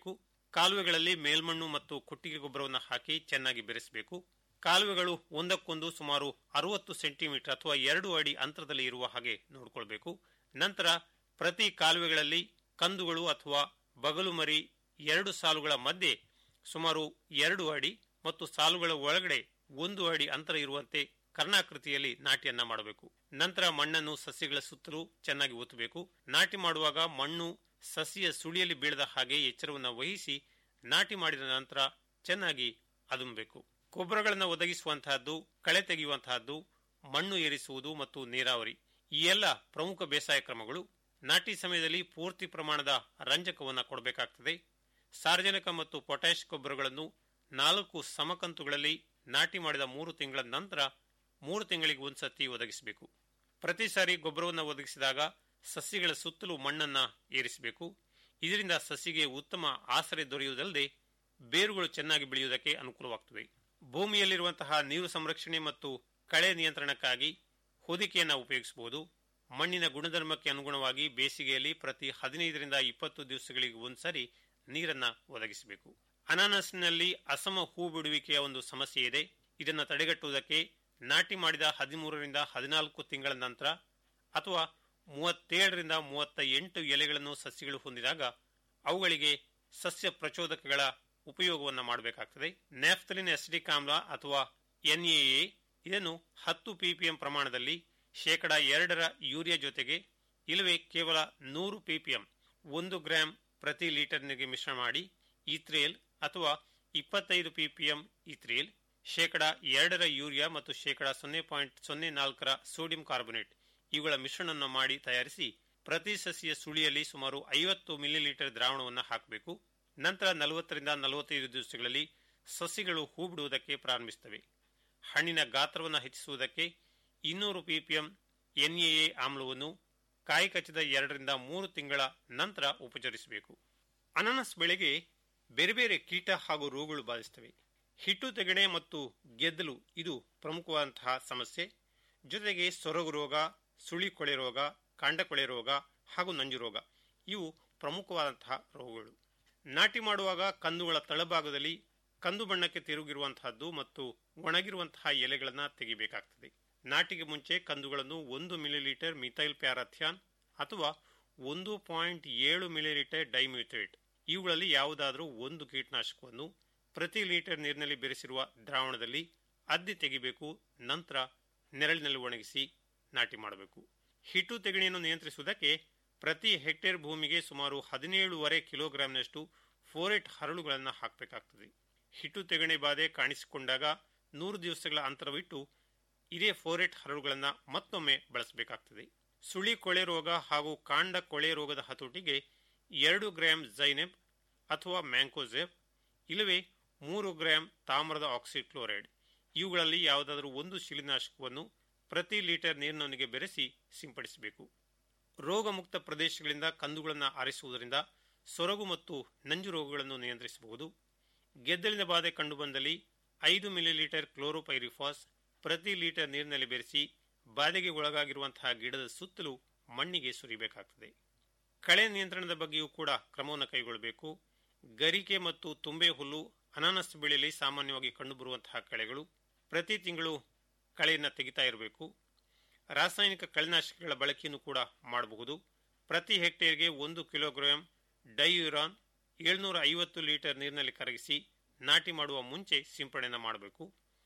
ಕಾಲುವೆಗಳಲ್ಲಿ ಮೇಲ್ಮಣ್ಣು ಮತ್ತು ಕೊಟ್ಟಿಗೆ ಗೊಬ್ಬರವನ್ನು ಹಾಕಿ ಚೆನ್ನಾಗಿ ಬೆರೆಸಬೇಕು ಕಾಲುವೆಗಳು ಒಂದಕ್ಕೊಂದು ಸುಮಾರು ಅರವತ್ತು ಸೆಂಟಿಮೀಟರ್ ಅಥವಾ ಎರಡು ಅಡಿ ಅಂತರದಲ್ಲಿ ಇರುವ ಹಾಗೆ ನೋಡಿಕೊಳ್ಬೇಕು ನಂತರ ಪ್ರತಿ ಕಾಲುವೆಗಳಲ್ಲಿ ಕಂದುಗಳು ಅಥವಾ ಬಗಲು ಮರಿ ಎರಡು ಸಾಲುಗಳ ಮಧ್ಯೆ ಸುಮಾರು ಎರಡು ಅಡಿ ಮತ್ತು ಸಾಲುಗಳ ಒಳಗಡೆ ಒಂದು ಅಡಿ ಅಂತರ ಇರುವಂತೆ ಕರ್ಣಾಕೃತಿಯಲ್ಲಿ ನಾಟಿಯನ್ನ ಮಾಡಬೇಕು ನಂತರ ಮಣ್ಣನ್ನು ಸಸ್ಯಗಳ ಸುತ್ತಲೂ ಚೆನ್ನಾಗಿ ಒತ್ತಬೇಕು ನಾಟಿ ಮಾಡುವಾಗ ಮಣ್ಣು ಸಸಿಯ ಸುಳಿಯಲ್ಲಿ ಬೀಳದ ಹಾಗೆ ಎಚ್ಚರವನ್ನು ವಹಿಸಿ ನಾಟಿ ಮಾಡಿದ ನಂತರ ಚೆನ್ನಾಗಿ ಅದುಮಬೇಕು ಗೊಬ್ಬರಗಳನ್ನು ಒದಗಿಸುವಂತಹದ್ದು ಕಳೆ ತೆಗೆಯುವಂತಹದ್ದು ಮಣ್ಣು ಏರಿಸುವುದು ಮತ್ತು ನೀರಾವರಿ ಈ ಎಲ್ಲ ಪ್ರಮುಖ ಬೇಸಾಯ ಕ್ರಮಗಳು ನಾಟಿ ಸಮಯದಲ್ಲಿ ಪೂರ್ತಿ ಪ್ರಮಾಣದ ರಂಜಕವನ್ನು ಕೊಡಬೇಕಾಗ್ತದೆ ಸಾರ್ವಜನಿಕ ಮತ್ತು ಪೊಟ್ಯಾಶ್ ಗೊಬ್ಬರಗಳನ್ನು ನಾಲ್ಕು ಸಮಕಂತುಗಳಲ್ಲಿ ನಾಟಿ ಮಾಡಿದ ಮೂರು ತಿಂಗಳ ನಂತರ ಮೂರು ತಿಂಗಳಿಗೆ ಒಂದ್ಸತಿ ಒದಗಿಸಬೇಕು ಪ್ರತಿ ಸಾರಿ ಗೊಬ್ಬರವನ್ನು ಒದಗಿಸಿದಾಗ ಸಸ್ಯಗಳ ಸುತ್ತಲೂ ಮಣ್ಣನ್ನ ಏರಿಸಬೇಕು ಇದರಿಂದ ಸಸಿಗೆ ಉತ್ತಮ ಆಸರೆ ದೊರೆಯುವುದಲ್ಲದೆ ಬೇರುಗಳು ಚೆನ್ನಾಗಿ ಬೆಳೆಯುವುದಕ್ಕೆ ಅನುಕೂಲವಾಗುತ್ತವೆ ಭೂಮಿಯಲ್ಲಿರುವಂತಹ ನೀರು ಸಂರಕ್ಷಣೆ ಮತ್ತು ಕಳೆ ನಿಯಂತ್ರಣಕ್ಕಾಗಿ ಹೊದಿಕೆಯನ್ನು ಉಪಯೋಗಿಸಬಹುದು ಮಣ್ಣಿನ ಗುಣಧರ್ಮಕ್ಕೆ ಅನುಗುಣವಾಗಿ ಬೇಸಿಗೆಯಲ್ಲಿ ಪ್ರತಿ ಹದಿನೈದರಿಂದ ಇಪ್ಪತ್ತು ದಿವಸಗಳಿಗೆ ಒಂದ್ಸರಿ ನೀರನ್ನ ಒದಗಿಸಬೇಕು ಅನಾನಸ್ನಲ್ಲಿ ಅಸಮ ಹೂ ಬಿಡುವಿಕೆಯ ಒಂದು ಸಮಸ್ಯೆ ಇದೆ ಇದನ್ನು ತಡೆಗಟ್ಟುವುದಕ್ಕೆ ನಾಟಿ ಮಾಡಿದ ಹದಿಮೂರರಿಂದ ಹದಿನಾಲ್ಕು ತಿಂಗಳ ನಂತರ ಅಥವಾ ಮೂವತ್ತೇಳರಿಂದ ಮೂವತ್ತ ಎಂಟು ಎಲೆಗಳನ್ನು ಸಸ್ಯಗಳು ಹೊಂದಿದಾಗ ಅವುಗಳಿಗೆ ಸಸ್ಯ ಪ್ರಚೋದಕಗಳ ಉಪಯೋಗವನ್ನು ಮಾಡಬೇಕಾಗ್ತದೆ ನ್ಯಾಫ್ತಲಿನ್ ಅಸಿಡಿಕ್ ಆಮ್ಲ ಅಥವಾ ಎನ್ಎಎ ಇದನ್ನು ಹತ್ತು ಪಿಪಿಎಂ ಪ್ರಮಾಣದಲ್ಲಿ ಶೇಕಡ ಎರಡರ ಯೂರಿಯಾ ಜೊತೆಗೆ ಇಲ್ಲವೇ ಕೇವಲ ನೂರು ಪಿಪಿಎಂ ಒಂದು ಗ್ರಾಂ ಪ್ರತಿ ಲೀಟರ್ ನೀರಿಗೆ ಮಿಶ್ರಣ ಮಾಡಿ ಈತ್ರೇಲ್ ಅಥವಾ ಇಪ್ಪತ್ತೈದು ಪಿಪಿಎಂ ಈತ್ರೇಲ್ ಶೇಕಡ ಎರಡರ ಯೂರಿಯಾ ಮತ್ತು ಶೇಕಡ ಸೊನ್ನೆ ಪಾಯಿಂಟ್ ಸೊನ್ನೆ ನಾಲ್ಕರ ಸೋಡಿಯಂ ಕಾರ್ಬೊನೇಟ್ ಇವುಗಳ ಮಿಶ್ರಣವನ್ನು ಮಾಡಿ ತಯಾರಿಸಿ ಪ್ರತಿ ಸಸಿಯ ಸುಳಿಯಲ್ಲಿ ಸುಮಾರು ಐವತ್ತು ಮಿಲಿಲೀಟರ್ ದ್ರಾವಣವನ್ನು ಹಾಕಬೇಕು ನಂತರ ನಲವತ್ತರಿಂದ ನಲವತ್ತೈದು ದಿವಸಗಳಲ್ಲಿ ಸಸಿಗಳು ಹೂ ಬಿಡುವುದಕ್ಕೆ ಪ್ರಾರಂಭಿಸುತ್ತವೆ ಹಣ್ಣಿನ ಗಾತ್ರವನ್ನು ಹೆಚ್ಚಿಸುವುದಕ್ಕೆ ಇನ್ನೂರು ಪಿಪಿಎಂ ಎನ್ಎಎ ಆಮ್ಲವನ್ನು ಕಾಯಿ ಕಚ್ಚಿದ ಎರಡರಿಂದ ಮೂರು ತಿಂಗಳ ನಂತರ ಉಪಚರಿಸಬೇಕು ಅನಾನಸ್ ಬೆಳೆಗೆ ಬೇರೆ ಬೇರೆ ಕೀಟ ಹಾಗೂ ರೋಗಗಳು ಬಾಧಿಸುತ್ತವೆ ಹಿಟ್ಟು ತೆಗಣೆ ಮತ್ತು ಗೆದ್ದಲು ಇದು ಪ್ರಮುಖವಾದಂತಹ ಸಮಸ್ಯೆ ಜೊತೆಗೆ ಸೊರಗು ರೋಗ ಸುಳಿ ಕೊಳೆ ರೋಗ ಕಾಂಡಕೊಳೆ ರೋಗ ಹಾಗೂ ನಂಜು ರೋಗ ಇವು ಪ್ರಮುಖವಾದಂತಹ ರೋಗಗಳು ನಾಟಿ ಮಾಡುವಾಗ ಕಂದುಗಳ ತಳಭಾಗದಲ್ಲಿ ಕಂದು ಬಣ್ಣಕ್ಕೆ ತಿರುಗಿರುವಂತಹದ್ದು ಮತ್ತು ಒಣಗಿರುವಂತಹ ಎಲೆಗಳನ್ನು ತೆಗಿಬೇಕಾಗ್ತದೆ ನಾಟಿಗೆ ಮುಂಚೆ ಕಂದುಗಳನ್ನು ಒಂದು ಮಿಲಿಲೀಟರ್ ಮಿಥೈಲ್ ಪ್ಯಾರಾಥ್ಯಾನ್ ಅಥವಾ ಒಂದು ಪಾಯಿಂಟ್ ಏಳು ಮಿಲಿಲೀಟರ್ ಡೈಮ್ಯೂಥೇಟ್ ಇವುಗಳಲ್ಲಿ ಯಾವುದಾದರೂ ಒಂದು ಕೀಟನಾಶಕವನ್ನು ಪ್ರತಿ ಲೀಟರ್ ನೀರಿನಲ್ಲಿ ಬೆರೆಸಿರುವ ದ್ರಾವಣದಲ್ಲಿ ಅದ್ದಿ ತೆಗಿಬೇಕು ನಂತರ ನೆರಳಿನಲ್ಲಿ ಒಣಗಿಸಿ ನಾಟಿ ಮಾಡಬೇಕು ಹಿಟ್ಟು ತೆಗಣಿಯನ್ನು ನಿಯಂತ್ರಿಸುವುದಕ್ಕೆ ಪ್ರತಿ ಹೆಕ್ಟೇರ್ ಭೂಮಿಗೆ ಸುಮಾರು ಹದಿನೇಳುವರೆ ಕಿಲೋಗ್ರಾಂನಷ್ಟು ಫೋರೆಟ್ ಹರಳುಗಳನ್ನು ಹಾಕಬೇಕಾಗ್ತದೆ ಹಿಟ್ಟು ತೆಗಣೆ ಬಾಧೆ ಕಾಣಿಸಿಕೊಂಡಾಗ ನೂರು ದಿವಸಗಳ ಅಂತರವಿಟ್ಟು ಇದೇ ಫೋರೆಟ್ ಹರಳುಗಳನ್ನು ಮತ್ತೊಮ್ಮೆ ಬಳಸಬೇಕಾಗ್ತದೆ ಸುಳಿ ಕೊಳೆ ರೋಗ ಹಾಗೂ ಕಾಂಡ ಕೊಳೆ ರೋಗದ ಹತೋಟಿಗೆ ಎರಡು ಗ್ರಾಂ ಜೈನೆಬ್ ಅಥವಾ ಮ್ಯಾಂಕೋಜೆಬ್ ಇಲ್ಲವೇ ಮೂರು ಗ್ರಾಂ ತಾಮ್ರದ ಆಕ್ಸಿಕ್ಲೋರೈಡ್ ಇವುಗಳಲ್ಲಿ ಯಾವುದಾದರೂ ಒಂದು ಶಿಲಿನಾಶಕವನ್ನು ಪ್ರತಿ ಲೀಟರ್ ನೀರಿನೊಂದಿಗೆ ಬೆರೆಸಿ ಸಿಂಪಡಿಸಬೇಕು ರೋಗಮುಕ್ತ ಪ್ರದೇಶಗಳಿಂದ ಕಂದುಗಳನ್ನು ಆರಿಸುವುದರಿಂದ ಸೊರಗು ಮತ್ತು ನಂಜು ರೋಗಗಳನ್ನು ನಿಯಂತ್ರಿಸಬಹುದು ಗೆದ್ದಲಿನ ಬಾಧೆ ಕಂಡುಬಂದಲ್ಲಿ ಐದು ಮಿಲಿಲೀಟರ್ ಕ್ಲೋರೋಪೈರಿಫಾಸ್ ಪ್ರತಿ ಲೀಟರ್ ನೀರಿನಲ್ಲಿ ಬೆರೆಸಿ ಬಾಧೆಗೆ ಒಳಗಾಗಿರುವಂತಹ ಗಿಡದ ಸುತ್ತಲೂ ಮಣ್ಣಿಗೆ ಸುರಿಬೇಕಾಗ್ತದೆ ಕಳೆ ನಿಯಂತ್ರಣದ ಬಗ್ಗೆಯೂ ಕೂಡ ಕ್ರಮವನ್ನು ಕೈಗೊಳ್ಳಬೇಕು ಗರಿಕೆ ಮತ್ತು ತುಂಬೆ ಹುಲ್ಲು ಅನಾನಸ್ ಬೆಳೆಯಲ್ಲಿ ಸಾಮಾನ್ಯವಾಗಿ ಕಂಡುಬರುವಂತಹ ಕಳೆಗಳು ಪ್ರತಿ ತಿಂಗಳು ಕಳೆಯನ್ನು ತೆಗಿತಾ ಇರಬೇಕು ರಾಸಾಯನಿಕ ಕಳೆನಾಶಕಗಳ ಬಳಕೆಯನ್ನು ಕೂಡ ಮಾಡಬಹುದು ಪ್ರತಿ ಹೆಕ್ಟೇರ್ಗೆ ಒಂದು ಕಿಲೋಗ್ರಾಂ ಡೈಯುರಾನ್ ಏಳ್ನೂರ ಐವತ್ತು ಲೀಟರ್ ನೀರಿನಲ್ಲಿ ಕರಗಿಸಿ ನಾಟಿ ಮಾಡುವ ಮುಂಚೆ ಸಿಂಪಡಣೆ ಮಾಡಬೇಕು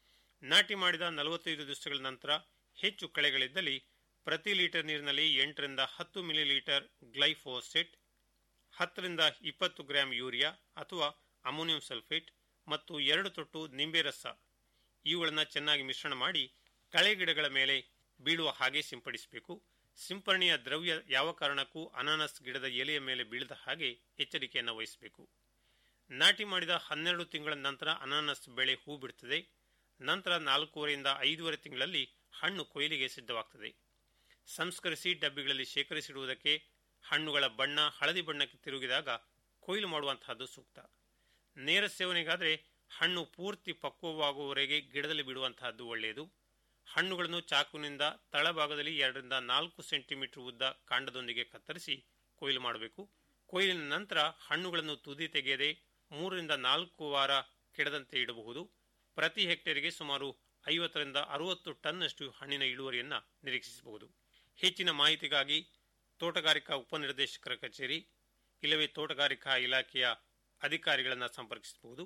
ನಾಟಿ ಮಾಡಿದ ನಲವತ್ತೈದು ದಿವಸಗಳ ನಂತರ ಹೆಚ್ಚು ಕಳೆಗಳಿದ್ದಲ್ಲಿ ಪ್ರತಿ ಲೀಟರ್ ನೀರಿನಲ್ಲಿ ಎಂಟರಿಂದ ಹತ್ತು ಮಿಲಿಲೀಟರ್ ಗ್ಲೈಫೋಸೆಟ್ ಹತ್ತರಿಂದ ಇಪ್ಪತ್ತು ಗ್ರಾಂ ಯೂರಿಯಾ ಅಥವಾ ಅಮೋನಿಯಂ ಸಲ್ಫೇಟ್ ಮತ್ತು ಎರಡು ತೊಟ್ಟು ನಿಂಬೆ ರಸ ಇವುಗಳನ್ನು ಚೆನ್ನಾಗಿ ಮಿಶ್ರಣ ಮಾಡಿ ಕಳೆ ಗಿಡಗಳ ಮೇಲೆ ಬೀಳುವ ಹಾಗೆ ಸಿಂಪಡಿಸಬೇಕು ಸಿಂಪರಣೆಯ ದ್ರವ್ಯ ಯಾವ ಕಾರಣಕ್ಕೂ ಅನಾನಸ್ ಗಿಡದ ಎಲೆಯ ಮೇಲೆ ಬೀಳದ ಹಾಗೆ ಎಚ್ಚರಿಕೆಯನ್ನು ವಹಿಸಬೇಕು ನಾಟಿ ಮಾಡಿದ ಹನ್ನೆರಡು ತಿಂಗಳ ನಂತರ ಅನಾನಸ್ ಬೆಳೆ ಹೂ ಬಿಡುತ್ತದೆ ನಂತರ ನಾಲ್ಕೂವರೆಯಿಂದ ಐದೂವರೆ ತಿಂಗಳಲ್ಲಿ ಹಣ್ಣು ಕೊಯ್ಲಿಗೆ ಸಿದ್ಧವಾಗ್ತದೆ ಸಂಸ್ಕರಿಸಿ ಡಬ್ಬಿಗಳಲ್ಲಿ ಶೇಖರಿಸಿಡುವುದಕ್ಕೆ ಹಣ್ಣುಗಳ ಬಣ್ಣ ಹಳದಿ ಬಣ್ಣಕ್ಕೆ ತಿರುಗಿದಾಗ ಕೊಯ್ಲು ಮಾಡುವಂತಹದ್ದು ಸೂಕ್ತ ನೇರ ಸೇವನೆಗಾದರೆ ಹಣ್ಣು ಪೂರ್ತಿ ಪಕ್ವವಾಗುವವರೆಗೆ ಗಿಡದಲ್ಲಿ ಬಿಡುವಂತಹದ್ದು ಒಳ್ಳೆಯದು ಹಣ್ಣುಗಳನ್ನು ಚಾಕುವಿನಿಂದ ತಳಭಾಗದಲ್ಲಿ ಎರಡರಿಂದ ನಾಲ್ಕು ಸೆಂಟಿಮೀಟರ್ ಉದ್ದ ಕಾಂಡದೊಂದಿಗೆ ಕತ್ತರಿಸಿ ಕೊಯ್ಲು ಮಾಡಬೇಕು ಕೊಯ್ಲಿನ ನಂತರ ಹಣ್ಣುಗಳನ್ನು ತುದಿ ತೆಗೆಯದೆ ಮೂರರಿಂದ ನಾಲ್ಕು ವಾರ ಕೆಡದಂತೆ ಇಡಬಹುದು ಪ್ರತಿ ಹೆಕ್ಟೇರ್ಗೆ ಸುಮಾರು ಐವತ್ತರಿಂದ ಅರವತ್ತು ಟನ್ನಷ್ಟು ಹಣ್ಣಿನ ಇಳುವರಿಯನ್ನು ನಿರೀಕ್ಷಿಸಬಹುದು ಹೆಚ್ಚಿನ ಮಾಹಿತಿಗಾಗಿ ತೋಟಗಾರಿಕಾ ಉಪನಿರ್ದೇಶಕರ ಕಚೇರಿ ಇಲ್ಲವೇ ತೋಟಗಾರಿಕಾ ಇಲಾಖೆಯ ಅಧಿಕಾರಿಗಳನ್ನು ಸಂಪರ್ಕಿಸಬಹುದು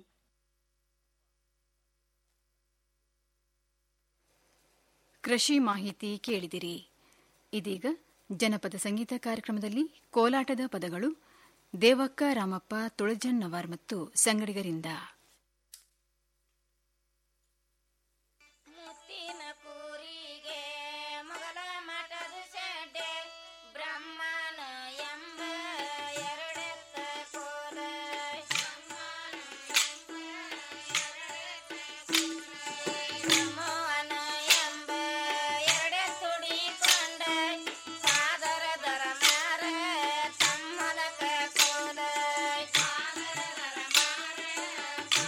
ಕೃಷಿ ಮಾಹಿತಿ ಕೇಳಿದಿರಿ ಇದೀಗ ಜನಪದ ಸಂಗೀತ ಕಾರ್ಯಕ್ರಮದಲ್ಲಿ ಕೋಲಾಟದ ಪದಗಳು ದೇವಕ್ಕ ರಾಮಪ್ಪ ತುಳಜನ್ನವರ್ ಮತ್ತು ಸಂಗಡಿಗರಿಂದ ಮುತ್ತಿನ ಕೂರಿಗೆ ಮೊಗಲ ಮಠದ ಶೆಡ್ಡೆ ಬ್ರಹ್ಮನ ಎಂಬ ಎರಡೆತ್ತ ಕೋಲ ಬ್ರಹ್ಮವನ ಎಂಬ ಎರಡೆ ತುಡಿಕೊಂಡ ಸಾದರ ದರ ಮಾರ ತಮ್ಮಲಕ ಕೋಲ ಸಾದರ ದರ ಮಾರ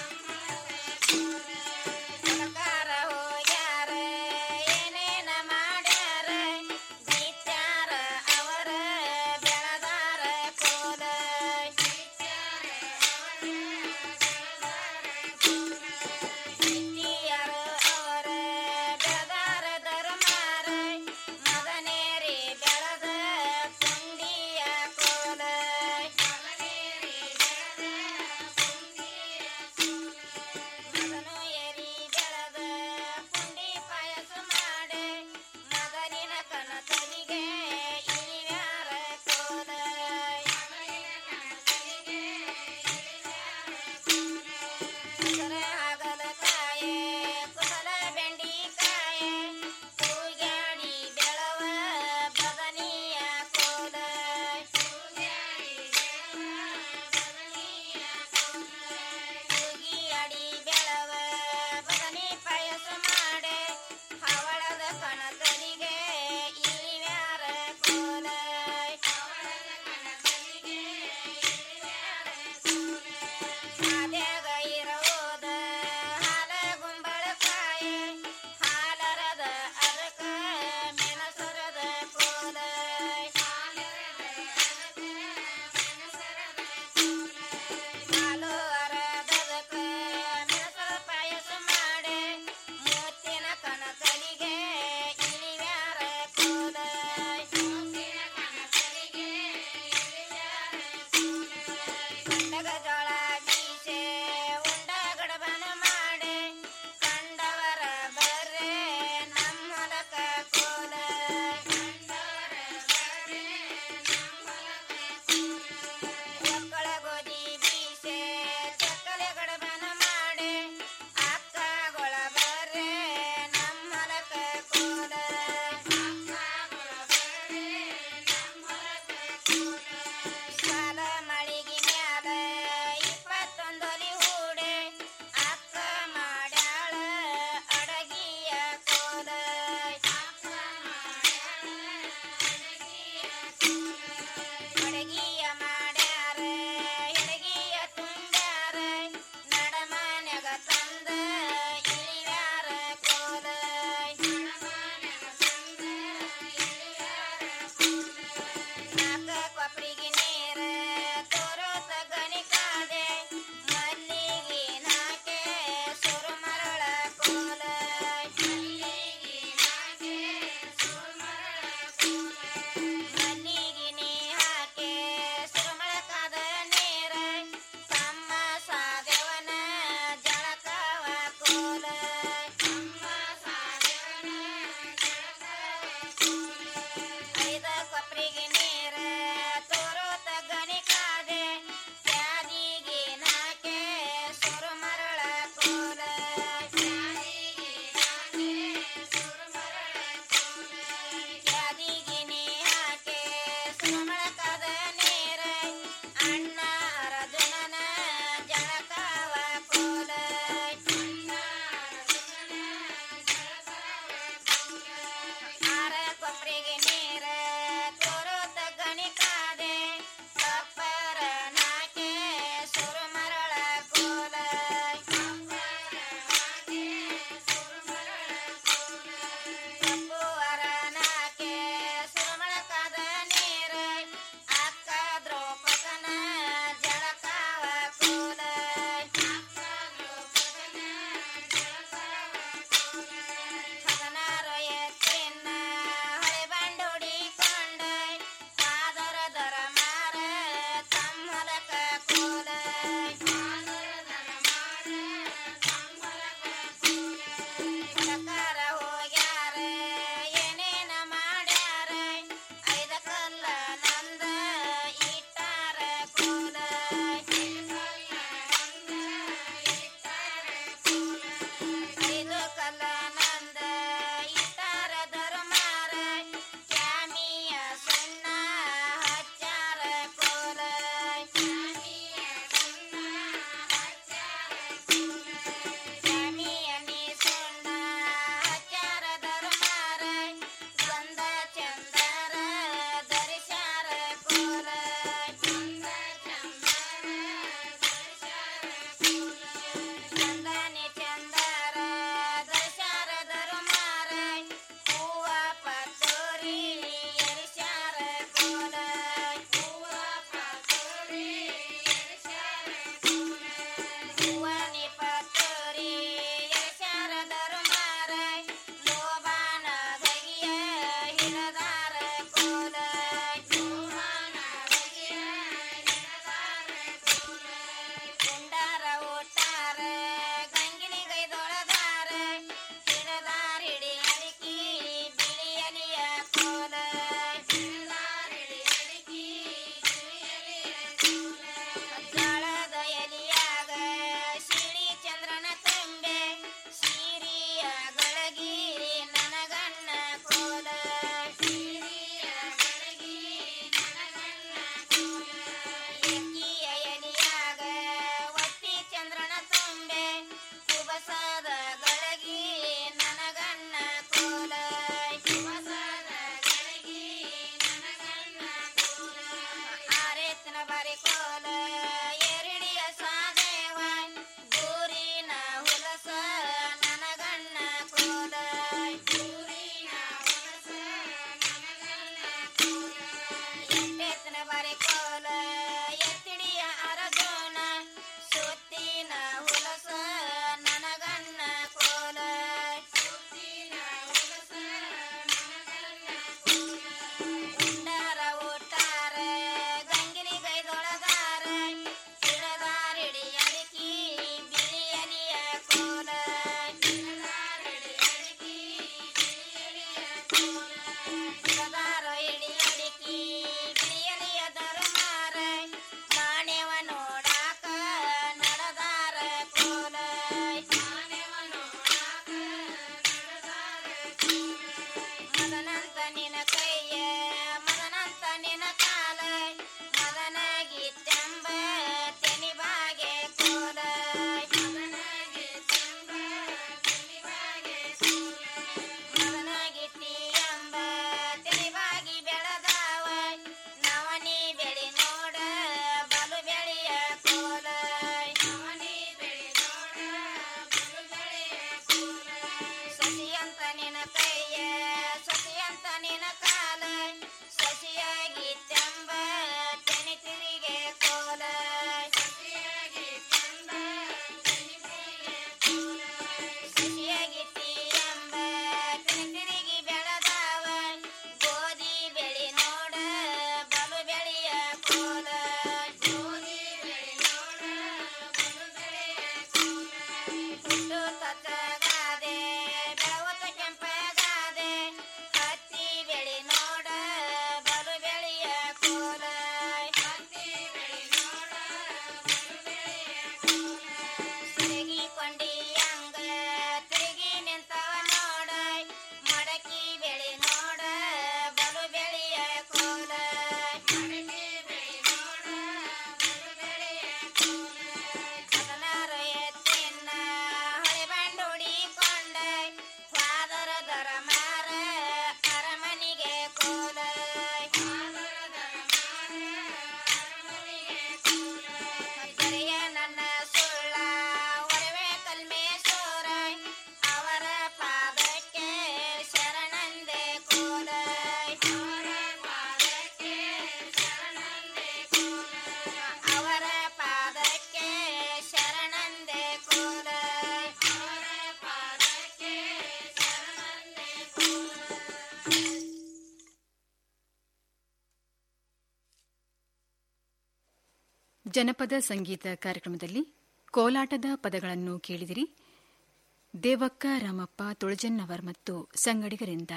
ಜನಪದ ಸಂಗೀತ ಕಾರ್ಯಕ್ರಮದಲ್ಲಿ ಕೋಲಾಟದ ಪದಗಳನ್ನು ಕೇಳಿದಿರಿ ದೇವಕ್ಕ ರಾಮಪ್ಪ ತುಳಜನ್ನವರ್ ಮತ್ತು ಸಂಗಡಿಗರಿಂದ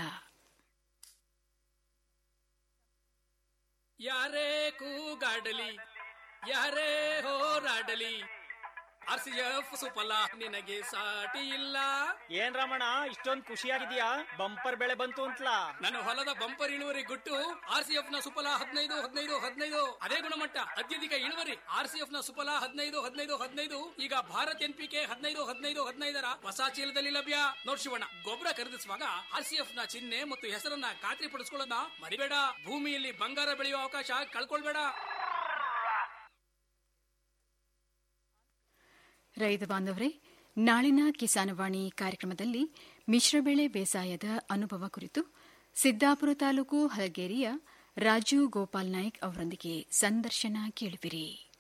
ಯಾರೇ ಕೂಗಾಡಲಿ ಯಾರೇ ಹೋರಾಡಲಿ ಆರ್ ಸಿ ಎಫ್ ಸುಫಲ ನಿನಗೆ ಸಾಟಿ ಇಲ್ಲ ಏನ್ ರಮಣ ಇಷ್ಟೊಂದ್ ಖುಷಿಯಾಗಿದ್ಯಾ ಬಂಪರ್ ಬೆಳೆ ಬಂತು ಅಂತಲಾ ನನ್ನ ಹೊಲದ ಬಂಪರ್ ಇಳುವರಿ ಗುಟ್ಟು ಆರ್ ಸಿ ಎಫ್ ನ ಸುಫಲ ಹದಿನೈದು ಹದಿನೈದು ಹದಿನೈದು ಅದೇ ಗುಣಮಟ್ಟ ಅತ್ಯಧಿಕ ಇಳುವರಿ ಆರ್ ಸಿ ಎಫ್ ನ ಸುಫಲ ಹದಿನೈದು ಹದಿನೈದು ಹದಿನೈದು ಈಗ ಭಾರತ್ ಎನ್ ಪಿ ಕೆ ಹದಿನೈದು ಹದಿನೈದು ಹದಿನೈದರ ಹೊಸ ಚೀಲದಲ್ಲಿ ಲಭ್ಯ ನೋಡ್ ಶಿವಣ್ಣ ಗೊಬ್ಬರ ಖರೀದಿಸುವಾಗ ಆರ್ ಸಿ ಎಫ್ ನ ಚಿಹ್ನೆ ಮತ್ತು ಹೆಸರನ್ನ ಖಾತ್ರಿ ಪಡಿಸ್ಕೊಳ್ಳೋದನ್ನ ಮರಿಬೇಡ ಭೂಮಿಯಲ್ಲಿ ಬಂಗಾರ ಬೆಳೆಯುವ ಅವಕಾಶ ಕಳ್ಕೊಳ್ಬೇಡ ರೈತ ಬಾಂಧವರೇ ನಾಳಿನ ಕಿಸಾನವಾಣಿ ಕಾರ್ಯಕ್ರಮದಲ್ಲಿ ಮಿಶ್ರಬೆಳೆ ಬೇಸಾಯದ ಅನುಭವ ಕುರಿತು ಸಿದ್ದಾಪುರ ತಾಲೂಕು ಹಲಗೇರಿಯ ರಾಜು ಗೋಪಾಲ್ ನಾಯ್ಕ್ ಅವರೊಂದಿಗೆ ಸಂದರ್ಶನ ಕೇಳುವಿರಿ